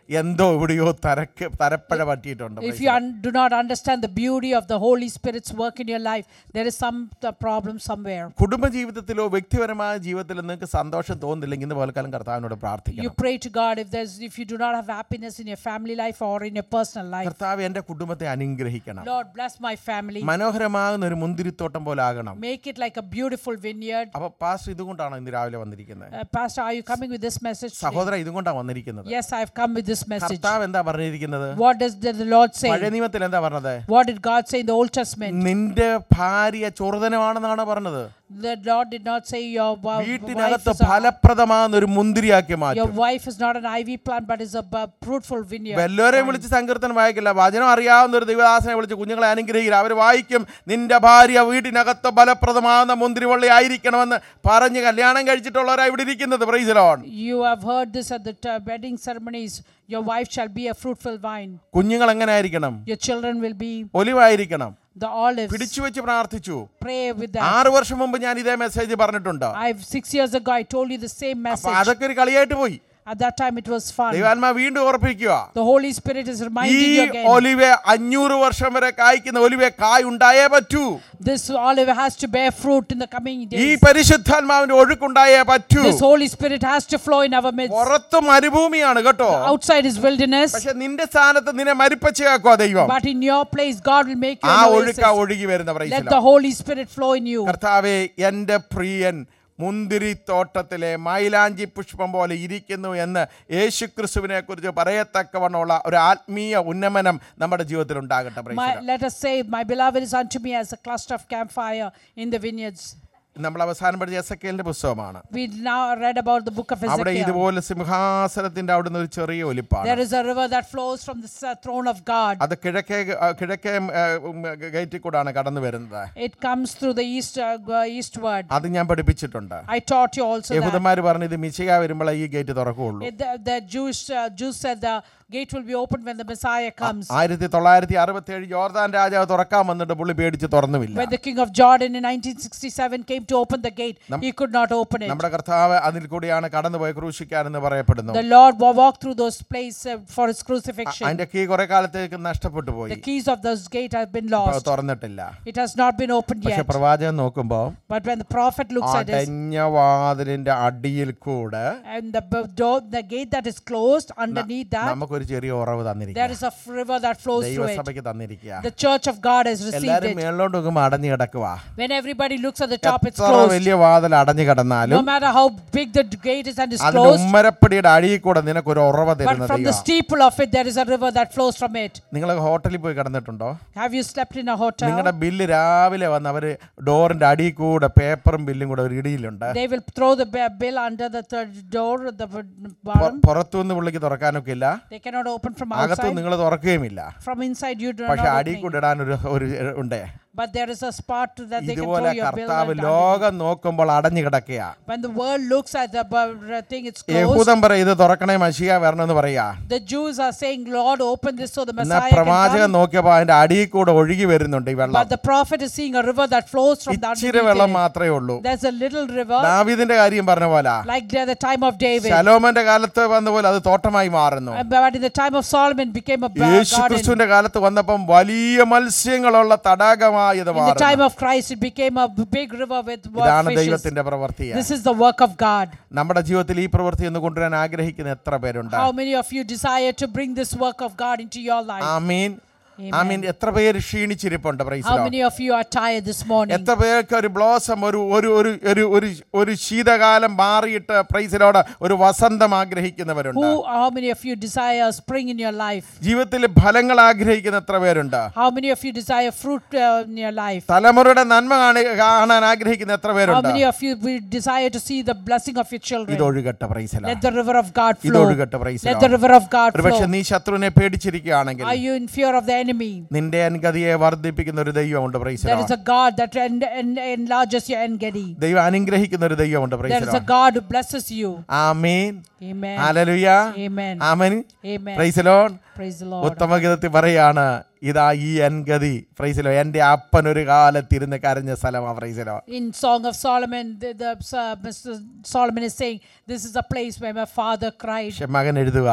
എന്തോ എവിടെയോ തരക്ക് തരപ്പഴ പറ്റിയിട്ടുണ്ട് If you un- do not understand the beauty of the Holy Spirit's work in your life, there is some uh, problem somewhere. കുടുംബജീവിതത്തിലോ വ്യക്തിപരമായ ജീവിതത്തിലോ നിങ്ങൾക്ക് സന്തോഷം തോന്നുന്നില്ലെങ്കിൽ ഇന്ന് പോലക്കാലം കർത്താവിനോട് You പ്രാർത്ഥിക്കണം pray to God if there's if you do not have happiness in your family life or in your personal life. കർത്താവ് എൻ്റെ കുടുംബത്തെ അനുഗ്രഹിക്കണം Lord, bless my family. മനോഹരമാകുന്ന ഒരു മുന്തിരിത്തോട്ടം പോലെ ആകണം Make it like a beautiful vineyard. അപ്പൊ പാസ്റ്റർ ഇതുകൊണ്ടാണ് ഇന്ന് രാവിലെ വന്നിരിക്കുന്നത് Uh, Pastor, are you coming with this message? today? സഹോദര ഇതുകൊണ്ടാണ് വന്നിരിക്കുന്നത് Yes, I've come with this message. കർത്താവ് എന്താ പറഞ്ഞിരിക്കുന്നത് What does the the Lord പഴയ say? നിയമത്തിൽ എന്താ പറഞ്ഞത് What did God say in the Old Testament? നിന്റെ ഭാര്യ ചൊറുതനമാണെന്നാണ് പറഞ്ഞത് The Lord did not say your wa- wife വീട്ടിനകത്ത് is a, ഫലപ്രദമാകുന്ന ഒരു മുന്തിരിയാക്കി your മാറ്റും wife is not an ivy plant but is a bu- fruitful vineyard. വല്ലവരെയും വിളിച്ച് സങ്കീർത്തനം വായിക്കില്ല വചനം അറിയാവുന്ന ഒരു ദൈവദാസനെ വിളിച്ച് കുഞ്ഞുങ്ങളെ അനുഗ്രഹിക്കില്ല അവർ വായിക്കും നിന്റെ ഭാര്യ വീട്ടിനകത്ത് ഫലപ്രദമാകുന്ന മുന്തിരിവള്ളി ആയിരിക്കണമെന്ന് പറഞ്ഞ് കല്യാണം കഴിച്ചിട്ടുള്ളവരാ ഇവിടെ ഇരിക്കുന്നത് പ്രൈസലോൺ You have heard this at the t- wedding ceremonies. Your wife shall be a fruitful vine. കുഞ്ഞുങ്ങൾ എങ്ങനെ ആയിരിക്കണം Your children will be ഒലിവായിരിക്കണം the olives. പിടിച്ചു വെച്ച് പ്രാർത്ഥിച്ചു Pray with that. ആറ് വർഷം മുമ്പ് ഞാൻ ഇതേ മെസ്സേജ് പറഞ്ഞിട്ടുണ്ട് I've six years ago I told you the same അപ്പൊ message. അതൊക്കെ ഒരു കളിയായിട്ട് പോയി At that time it was fun. ദൈവാത്മാ വീണ്ടും ഓർപ്പിക്കുക The Holy Spirit is ഈ reminding you again. ഒലിവെ അഞ്ഞൂറ് വർഷം വരെ കായ്ക്കുന്ന ഒലിവെ കായ് ഉണ്ടായേ പറ്റൂ This olive has to bear fruit in the coming ഈ days. പരിശുദ്ധാത്മാവിന്റെ ഒഴുക്കുണ്ടായേ പറ്റൂ This Holy Spirit has to flow in our midst. പുറത്ത് മരുഭൂമിയാണ് കേട്ടോ Outside is wilderness, പക്ഷെ നിന്റെ സ്ഥാനത്ത് നിന്നെ മരിപ്പച്ചയാക്കോ ദൈവം but in your place God will make you ആ an ഒഴുക്ക oasis. ഒഴുകി വരുന്ന Let പ്രൈസിലോ the Holy Spirit flow in you. കർത്താവെ എൻ്റെ പ്രിയൻ മുന്തിരിത്തോട്ടത്തിലെ മൈലാഞ്ചി പുഷ്പം പോലെ ഇരിക്കുന്നു എന്ന് യേശു ക്രിസ്തുവിനെ കുറിച്ച് പറയത്തക്കവണ്ണമുള്ള ഒരു ആത്മീയ ഉന്നമനം നമ്മുടെ ജീവിതത്തിൽ ഉണ്ടാകട്ടെ praise My, the Lord. let us say, My beloved is unto me as a cluster of campfire in the vineyards. നമ്മൾ അവസാനം പഠിച്ച എസക്കേലിന്റെ പുസ്തകമാണ് We now read about the book of അവിടെ Ezekiel. ഇതുപോലെ സിംഹാസനത്തിന്റെ അവിടുന്ന് ഒരു ചെറിയ ഒലിപ്പാണ് There is a river that flows from the s- throne of God. അത് കിഴക്കേ ആ, കിഴക്കേ ആ, ഉം, ഗേറ്റിൽ കൂടാണ് കടന്നു വരുന്നത് It comes through the east, uh, g- eastward. അത് ഞാൻ പഠിപ്പിച്ചിട്ടുണ്ട് I taught you also that. യഹൂദന്മാർ പറഞ്ഞു ഇത് മിശിക വരുമ്പോൾ ഈ ഗേറ്റ് തുറക്കുകയുള്ളൂ It- The, the Jewish uh, Jews said the gate will be opened when the Messiah comes. ആയിരത്തി തൊള്ളായിരത്തി അറുപത്തി ഏഴ് ജോർദാൻ രാജാവ് തുറക്കാൻ വന്നിട്ട് പുള്ളി പേടിച്ച് തുറന്നുമില്ല When the king of Jordan in 1967 came to open the gate, he could not open it. നമ്മുടെ കർത്താവ് അതിൽ കൂടിയാണ് കടന്നുപോയി ക്രൂശിക്കാൻ എന്ന് പറയപ്പെടുന്നു The Lord wa- walked through those places uh, for his crucifixion. അതിന്റെ കീ കുറെ കാലത്തേക്ക് നഷ്ടപ്പെട്ടു പോയി The keys of those gate have been ഇപ്പൊ lost. തുറന്നിട്ടില്ല It has not been opened പക്ഷെ yet. പ്രവാചകൻ നോക്കുമ്പോ But when the prophet looks at it, അടഞ്ഞ വാതിലിന്റെ അടിയിൽ കൂടെ and the b- door, the gate that is closed, underneath that, നമുക്കൊരു ചെറിയ ഉറവ് there തന്നിരിക്കുക is a f- river that flows through it. ദൈവസഭയ്ക്ക് തന്നിരിക്കുക The church of God has received എല്ലാരും it. മേളിലോട്ട് നോക്കുമ്പോ അടഞ്ഞു കിടക്കുക When everybody looks at the top, it's എത്ര closed. വലിയ വാതിൽ അടഞ്ഞു No കിടന്നാലും matter how big the gate is and is അതിന്റെ closed, ഉമ്മരപ്പടിയുടെ അടിയിൽ കൂടെ നിനക്കൊരു ഉറവ but തരുന്ന from the ദൈവം steeple of it, there is a river that flows from it. നിങ്ങൾ ഹോട്ടലിൽ പോയി കിടന്നിട്ടുണ്ടോ Have you slept in a hotel? നിങ്ങളുടെ ബില്ല് രാവിലെ വന്ന് അവര് ഡോറിന്റെ അടിയിൽ കൂടെ പേപ്പറും ബില്ലും കൂടെ ഒരു ഇടിയിലുണ്ട് They will throw the ba- bill under the third door, the b- പൊ- bottom. പുറത്തുനിന്ന് പുള്ളിക്ക് തുറക്കാനൊക്കെ ഇല്ല They cannot open from അകത്ത് outside. നിങ്ങൾ തുറക്കുകയുമില്ല From inside, you do പക്ഷെ not അടിയിൽ opening. കൂടെ ഇടാൻ ഒരു ഒരു ഉണ്ട് But there is a spot that they can ഇതുപോലെ throw your bill. കർത്താവ് and ലോകം നോക്കുമ്പോൾ അടഞ്ഞു കിടക്കുക When the world looks at the bu- thing, it's closed. യഹൂദം പറ ഇത് തുറക്കണേ മഷിയ വരണമെന്ന് പറയാ The Jews are saying, Lord, open this so the എന്നാ Messiah can പ്രവാചകൻ come. നോക്കിയപ്പോ അതിന്റെ അടിയിൽ കൂടെ ഒഴുകി വരുന്നുണ്ട് ഈ വെള്ളം But the prophet is seeing a river that flows from the ഇച്ചിരി underneath വെള്ളം it. മാത്രമേ ഉള്ളൂ There's a little river, ദാവീദിന്റെ കാര്യം പറഞ്ഞ പോലെ like at the time of David. ശലോമന്റെ കാലത്ത് വന്ന പോലെ അത് തോട്ടമായി മാറുന്നു Uh, But in the time of Solomon, it became a ba- Yeshu garden. ക്രിസ്തുവിന്റെ കാലത്ത് വന്നപ്പം വലിയ മത്സ്യങ്ങളുള്ള തടാകമായി ഇത് In the time മാറുന്നു of Christ, it became a b- big river with wa- ഇതാണ് fishes. ദൈവത്തിന്റെ പ്രവൃത്തി This is the work of God. നമ്മുടെ ജീവിതത്തിൽ ഈ പ്രവൃത്തി ഒന്ന് കൊണ്ടുവരാൻ ആഗ്രഹിക്കുന്ന എത്ര പേരുണ്ട് How many of you desire to bring this work of God into your life? ആമീൻ ആമീൻ എത്ര പേര് ക്ഷീണിച്ചിരിപ്പുണ്ട് praise How many of you are tired this morning? എത്ര പേർക്ക് ഒരു ബ്ലോസം ഒരു ഒരു ഒരു ഒരു ഒരു ഒരു ശീതകാലം മാറിയിട്ട് പ്രൈസിലോട് ഒരു വസന്തം ആഗ്രഹിക്കുന്നവരുണ്ട് Who, how many of you desire spring in your life? ജീവിതത്തിൽ ഫലങ്ങൾ ആഗ്രഹിക്കുന്ന എത്ര പേരുണ്ട് How many of you desire fruit uh, in your life? തലമുറയുടെ നന്മ കാണി- കാണാൻ ആഗ്രഹിക്കുന്ന എത്ര How പേരുണ്ട് many of you will desire to see the blessing of your children? ഇതൊഴുകട്ടെ പ്രൈസല Let the river of God flow. ഇതൊഴുകട്ടെ Let the പ്രൈസല river of God ഒരുപക്ഷെ flow. നീ ശത്രുവിനെ പേടിച്ചിരിക്കുകയാണെങ്കിൽ Are you in fear of the enemy? നിന്റെ അനുഗതിയെ വർദ്ധിപ്പിക്കുന്ന ഒരു ദൈവമുണ്ട് പ്രൈസല There is a God that en- en- enlarges your engedi. ദൈവം അനുഗ്രഹിക്കുന്ന ഒരു ദൈവമുണ്ട് There is പ്രൈസല a God who blesses you. ആമീൻ Amen. ഹല്ലേലൂയ Amen. ആമൻ Amen. പ്രൈസലോൺ Praise the Lord. ഉത്തമഗീതത്തിൽ പറയാണ് ഇതാ ഈ എൻഗതി പ്രൈസലോ എൻ്റെ അപ്പൻ ഒരു കാലത്തിരുന്ന് കരഞ്ഞ സ്ഥലമാ പ്രൈസലോ In Song of Solomon, the, the uh, Mr. Solomon is saying, "This is a place where my father cried." പക്ഷെ മകൻ എഴുതുക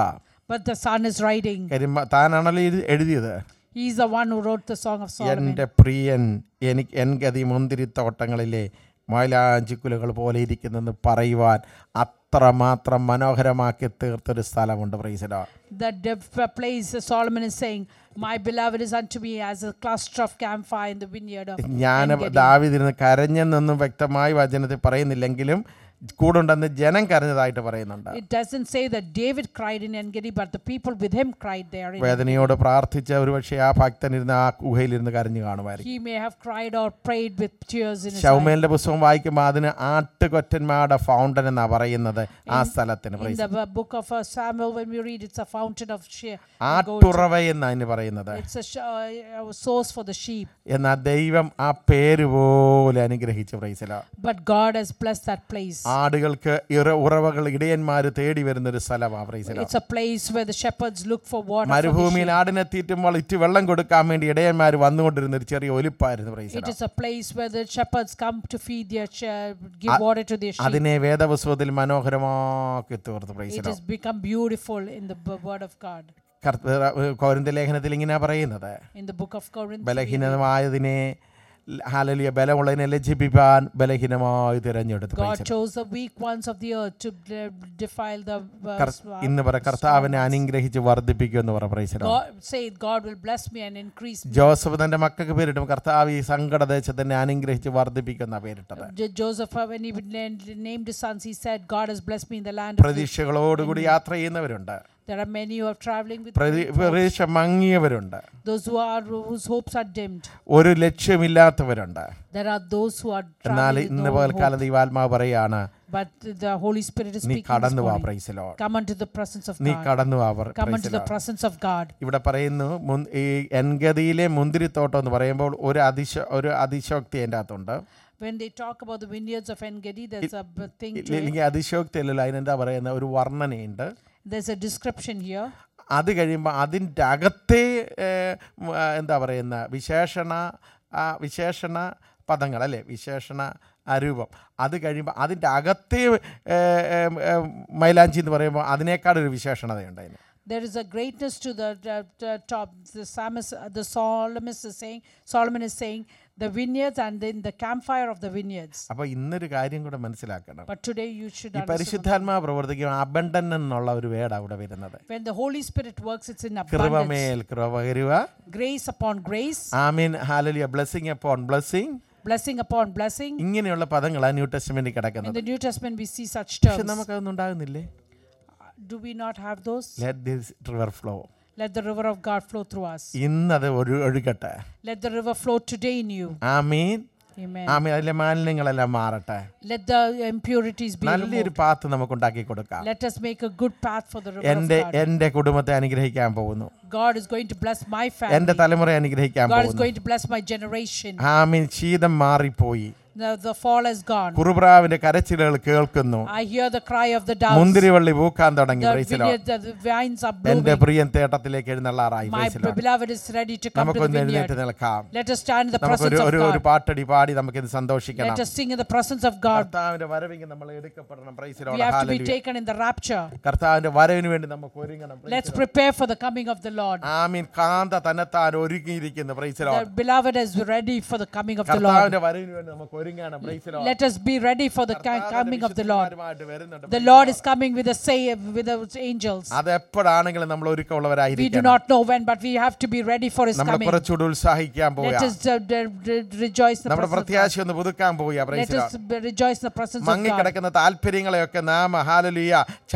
but the son is writing. കാര്യം താനാണല്ലോ ഇത് എഴുതിയത് He's the one who wrote the Song of Solomon. എൻ്റെ പ്രിയൻ എനിക്ക് N ഗതി മുന്തിരിത്തോട്ടങ്ങളിലെ മൈലാഞ്ചിക്കുലുകൾ പോലെ ഇരിക്കുന്നെന്ന് പറയുവാൻ അത്രമാത്രം മനോഹരമാക്കി തീർത്തൊരു സ്ഥലമുണ്ട് പ്രൈസിലോ The dev- place uh, Solomon is saying, My beloved is unto me as a cluster of camphire in the vineyard of ഞാൻ En-Gedi." ദാവിദിരുന്ന് കരഞ്ഞെന്നൊന്നും വ്യക്തമായി വചനത്തിൽ പറയുന്നില്ലെങ്കിലും കൂടുണ്ടെന്ന് ജനം കരഞ്ഞതായിട്ട് പറയുന്നുണ്ട് It doesn't say that David cried in En-Gedi, but the people with him cried there. In വേദനയോട് പ്രാർത്ഥിച്ച ഒരുപക്ഷെ ആ ഭക്തനിരുന്ന് ആ ഗുഹയിലിരുന്ന് കരഞ്ഞു കാണുമായിരിക്കും he may have cried or prayed with tears in his eyes. ഷൗമേലിന്റെ പുസ്തകം വായിക്കുമ്പോൾ അതിന് ആട്ടുകൊറ്റന്മാരുടെ ഫൗണ്ടൻ എന്നാ പറയുന്നത് ആ സ്ഥലത്തിന് In praise the bu- book of uh, Samuel, when we read, it's a fountain of sheep. ആട്ടുറവ എന്ന് അതിന് പറയുന്നത് It's a, sh- uh, a source for the sheep. എന്നാൽ ദൈവം ആ പേര് പോലെ അനുഗ്രഹിച്ചു പ്രൈസില But God has blessed that place. ആടുകൾക്ക് ഇറ ഉറവകൾ ഇടയന്മാര് തേടി വരുന്ന ഒരു സ്ഥലമാണ് പ്രൈസില It's a place where the shepherds look for water. For the മരുഭൂമിയിൽ sheep. ആടിനെ തീറ്റുമ്പോൾ ഇറ്റ് വെള്ളം കൊടുക്കാൻ വേണ്ടി ഇടയന്മാർ വന്നുകൊണ്ടിരുന്ന ഒരു ചെറിയ ഒലിപ്പായിരുന്നു It പ്രൈസില is a place where the shepherds come to feed their, sh- give water to their sheep. അതിനെ വേദപുസ്തകത്തിൽ മനോഹരമാക്കി തീർത്തു It പ്രൈസില has become beautiful in the b- word of God. കോരിന്ത ലേഖനത്തിൽ ഇങ്ങനെ പറയുന്നത് In the book of Corinth, we read, ബലഹീനമായതിനെ ഹാലലിയ ബലമുള്ളതിനെ ലജ്ജിപ്പിക്കാൻ ബലഹീനമായി തിരഞ്ഞെടുത്തു God praise the Lord. chose the weak ones of the earth to de- defile the. Uh, കർ- swa- ഇന്ന് പറ കർത്താവിനെ strong ones. അനുഗ്രഹിച്ച് വർദ്ധിപ്പിക്കും എന്ന് പറ പ്രൈസലോ God say God will bless me and increase me. Joseph തന്റെ മക്കൾക്ക് പേരിട്ടും കർത്താവ് ഈ സങ്കടദേശത്തിനെ അനുഗ്രഹിച്ച് വർദ്ധിപ്പിക്കുന്ന പേരിട്ടത് J- Joseph, uh, when he na- named his sons, he said, God has blessed me in the land of the പ്രതീക്ഷകളോടുകൂടി യാത്ര ചെയ്യുന്നവരുണ്ട് There are many who are traveling with പ്രതി- great hopes. പ്രതീക്ഷ മങ്ങിയവരുണ്ട് those who are whose hopes are dimmed. ഒരു ലക്ഷ്യമില്ലാത്തവരുണ്ട് There are those who are എന്നാൽ traveling with ഇന്ന് no പകൽക്കാലം hope. ദൈവാത്മാവ് പറയാണ് But the Holy Spirit is നീ speaking this കടന്നു വാ morning. Praise the Lord Come unto the presence of നീ God. കടന്നു വാ Come unto the praise the Lord presence of God. ഇവിടെ പറയുന്നു മുൻ- ഈ എൻഗതിയിലെ മുന്തിരിത്തോട്ടം എന്ന് പറയുമ്പോൾ ഒരു അതിശ ഒരു അതിശോക്തി എൻ്റെ അകത്തുണ്ട് When they talk about the vineyards of En-Gedi, there's a b- thing to it. ഇല്ലെങ്കിൽ അതിശോക്തി അല്ലല്ലോ അതിനെന്താ പറയുന്നത് ഒരു വർണ്ണനയുണ്ട് There's a description here. അത് കഴിയുമ്പോൾ അതിൻ്റെ അകത്തെ ഏർ, ഉം, ആ, എന്താ പറയുന്ന വിശേഷണ ആ, വിശേഷണ പദങ്ങൾ അല്ലേ വിശേഷണ അരൂപം അത് കഴിയുമ്പോൾ അതിൻ്റെ അകത്തെ ഏർ, ഏർ, ഏർ, മൈലാഞ്ചി എന്ന് പറയുമ്പോൾ അതിനേക്കാളൊരു വിശേഷണതയുണ്ട് അതിന് There is a greatness to the, the, the top. The psalmist, uh, the psalmist is saying, Solomon is saying, the vineyards and then the campfire of the vineyards. അപ്പോൾ ഇന്നൊരു കാര്യം കൂടെ മനസ്സിലാക്കണം But today you should ഈ understand. പരിശുദ്ധാത്മാ പ്രവർത്തിക്കും അബണ്ടൻ എന്നുള്ള ഒരു word അവിടെ വരുന്നത് When the Holy Spirit works, it's in abundance. കൃപമേൽ കൃപ പകരുക Grace upon grace, ആമീൻ ഹാലലിയ blessing upon blessing blessing upon blessing. ഇങ്ങനെയുള്ള പദങ്ങളാണ് ന്യൂ ടെസ്റ്റ്മെന്റിൽ In കിടക്കുന്നത് the New Testament, we see such പക്ഷെ terms. നമുക്കതൊന്നും ഉണ്ടാകുന്നില്ലേ Do we not have those? Let this river flow Let the river of God flow through us. ഇന്നത് ഒരു ഒഴുകട്ടെ Let the river flow today in you. ആമീൻ Amen. ആമീൻ അതിലെ മാലിന്യങ്ങളെല്ലാം മാറട്ടെ Let the impurities be നല്ലൊരു removed. Path നമുക്ക് ഉണ്ടാക്കി കൊടുക്കാം Let us make a good path for the river of എൻ്റെ God. എൻ്റെ കുടുംബത്തെ അനുഗ്രഹിക്കാൻ പോകുന്നു God is going to bless my എൻ്റെ family. തലമുറയെ അനുഗ്രഹിക്കാൻ God is പോകുന്നു going to bless my generation. ആമീൻ ശീതം മാറിപ്പോയി The, the fall has gone. കുറുപ്രാവിന്റെ കരച്ചിലുകൾ കേൾക്കുന്നു I hear the cry of the doves. മുന്തിരിവള്ളി പൂക്കാൻ തുടങ്ങി The, പ്രൈസിലോ vineyard, the, the vines are എന്റെ blooming. Priyan തേട്ടത്തിലേക്ക് എഴുന്നള്ളാറായി My പ്രൈസിലോ beloved is ready to come to the നമുക്കൊന്ന് എഴുന്നേറ്റ് vineyard. നിൽക്കാം Let us stand in the നമുക്കൊരു presence of ഒരു ഒരു God. പാട്ടടി പാടി നമുക്കിത് സന്തോഷിക്കണം Let us sing in the presence of God. കർത്താവിന്റെ വരവിന് നമ്മൾ എടുക്കപ്പെടണം We പ്രൈസിലോ have to be taken in the rapture. കർത്താവിന്റെ വരവിന് വേണ്ടി നമുക്ക് ഒരുങ്ങണം Let's prepare for the coming of the Lord. ആമീൻ കാന്ത തന്നെത്താൻ ഒരുങ്ങിയിരിക്കുന്നു പ്രൈസിലോ The beloved is ready for the coming of the Lord. കർത്താവിന്റെ വരവിന് വേണ്ടി നമുക്ക് ഒരുങ്ങണം പ്രൈസിലോ Let us be ready for the ki- coming of the Lord. വരുന്നുണ്ട് The Lord is coming with the say with the angels. അത് എപ്പോഴാണെങ്കിലും നമ്മൾ We do ഒരുക്കമുള്ളവരായിരിക്കണം not know when, but we have to be ready for His നമ്മൾ coming. കുറച്ചുകൂടി ഉത്സാഹിക്കാൻ Let പോവുക us uh, de- de- rejoice in the നമ്മുടെ presence of God. പ്രത്യാശ ഒന്ന് പുതുക്കാൻ പോവുക Let പ്രൈസിലോ us be- rejoice in the presence of God. മങ്ങിക്കിടക്കുന്ന താല്പര്യങ്ങളെയൊക്കെ നാം ഹാലലിയ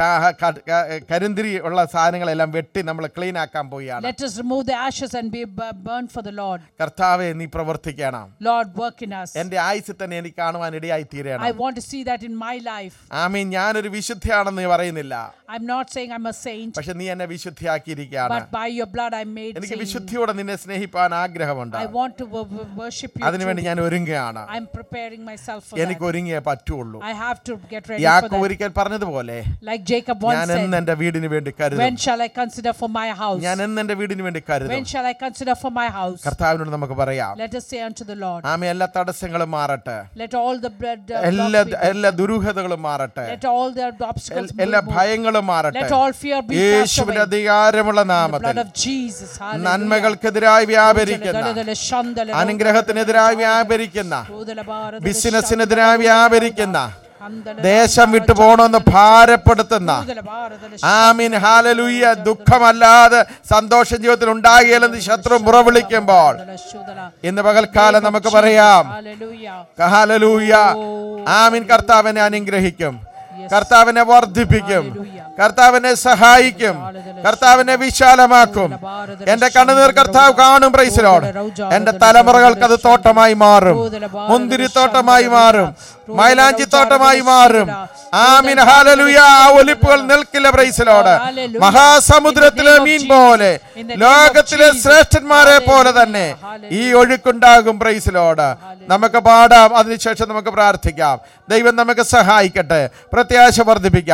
കരുന്തിരി ഉള്ള സാധനങ്ങളെല്ലാം വെട്ടി നമ്മൾ ക്ലീൻ ആക്കാൻ പോവുകയാണ് Let us remove the ashes and be bu- burned for the Lord. കർത്താവെ നീ പ്രവർത്തിക്കണം Lord, work in us. എന്റെ ആയുസ് തന്നെ എനിക്ക് കാണുവാൻ ഇടയായി I തീരണം want to see that in my life. ആമീൻ ഞാനൊരു വിശുദ്ധിയാണെന്ന് പറയുന്നില്ല I'm not saying I'm a saint, പക്ഷെ നീ എന്നെ വിശുദ്ധിയാക്കിയിരിക്കുകയാണ് but by your blood I'm made എനിക്ക് saint. വിശുദ്ധിയോടെ നിന്നെ സ്നേഹിപ്പാൻ ആഗ്രഹമുണ്ട് I want to wo- wo- worship you. അതിനുവേണ്ടി too. ഞാൻ ഒരുങ്ങുകയാണ് I'm preparing myself for എനിക്ക് that. ഒരുങ്ങിയേ പറ്റുള്ളൂ I have to get ready for യാക്കോ that. ഒരിക്കൽ പറഞ്ഞതുപോലെ Like Jacob once ഞാൻ എന്ന് said, എന്റെ വീടിന് വേണ്ടി കരുതും When shall I consider for my house? ഞാൻ എന്ന് എന്റെ വീടിന് വേണ്ടി കരുതും When shall I consider for my house? കർത്താവിനോട് നമുക്ക് പറയാം Let us say unto the Lord, ആമ എല്ലാ തടസ്സങ്ങളും മാറട്ടെ Let all the blood, uh, എല്ലാ blocks be- എല്ലാ ദുരൂഹതകളും മാറട്ടെ let all the obstacles എൽ- എല്ലാ be moved. ഭയങ്ങളും ഭയങ്ങളും മാറട്ടെ Let all fear be cast യേശുവിന്റെ away. അധികാരമുള്ള The blood നാമത്തിൽ of Jesus. Hallelujah. നന്മകൾക്കെതിരായി വ്യാപരിക്കുന്ന ദലദല ശന്തല അനുഗ്രഹത്തിനെതിരായി വ്യാപരിക്കുന്ന ദൂതല ഭാരതല ബിസിനസ്സിനെതിരായി വ്യാപരിക്കുന്ന ശന്തല ദേശം വിട്ടു പോകണമെന്ന് ഭാരപ്പെടുത്തുന്ന ദൂതല ഭാരതല ആമീൻ ഹാലലൂയ ദുഃഖമല്ലാതെ സന്തോഷം ജീവിതത്തിൽ ഉണ്ടാകില്ലെന്ന് ശത്രു മുറവിളിക്കുമ്പോൾ ശന്തല ശുതല ഇന്ന് പകൽക്കാലം നമുക്ക് പറയാം Hallelujah. ഹല്ലേലൂയ ആമീൻ കർത്താവിനെ അനുഗ്രഹിക്കും കർത്താവിനെ വർദ്ധിപ്പിക്കും കർത്താവിനെ സഹായിക്കും കർത്താവിനെ വിശാലമാക്കും എന്റെ കണ്ണുനീർ കർത്താവ് കാണും പ്രൈസിലോട് എന്റെ തലമുറകൾക്ക് അത് തോട്ടമായി മാറും മുന്തിരിത്തോട്ടമായി മാറും മൈലാഞ്ചി തോട്ടമായി മാറും ആമീൻ ഹാലലുയ ആ ഒലിപ്പുകൾ നിൽക്കില്ല പ്രൈസിലോട് മഹാസമുദ്രത്തിലെ മീൻ പോലെ ലോകത്തിലെ ശ്രേഷ്ഠന്മാരെ പോലെ തന്നെ ഈ ഒഴുക്കുണ്ടാകും പ്രൈസിലോട് നമുക്ക് പാടാം അതിനുശേഷം നമുക്ക് പ്രാർത്ഥിക്കാം ദൈവം നമുക്ക് സഹായിക്കട്ടെ പ്രത്യാശ വർദ്ധിപ്പിക്കാം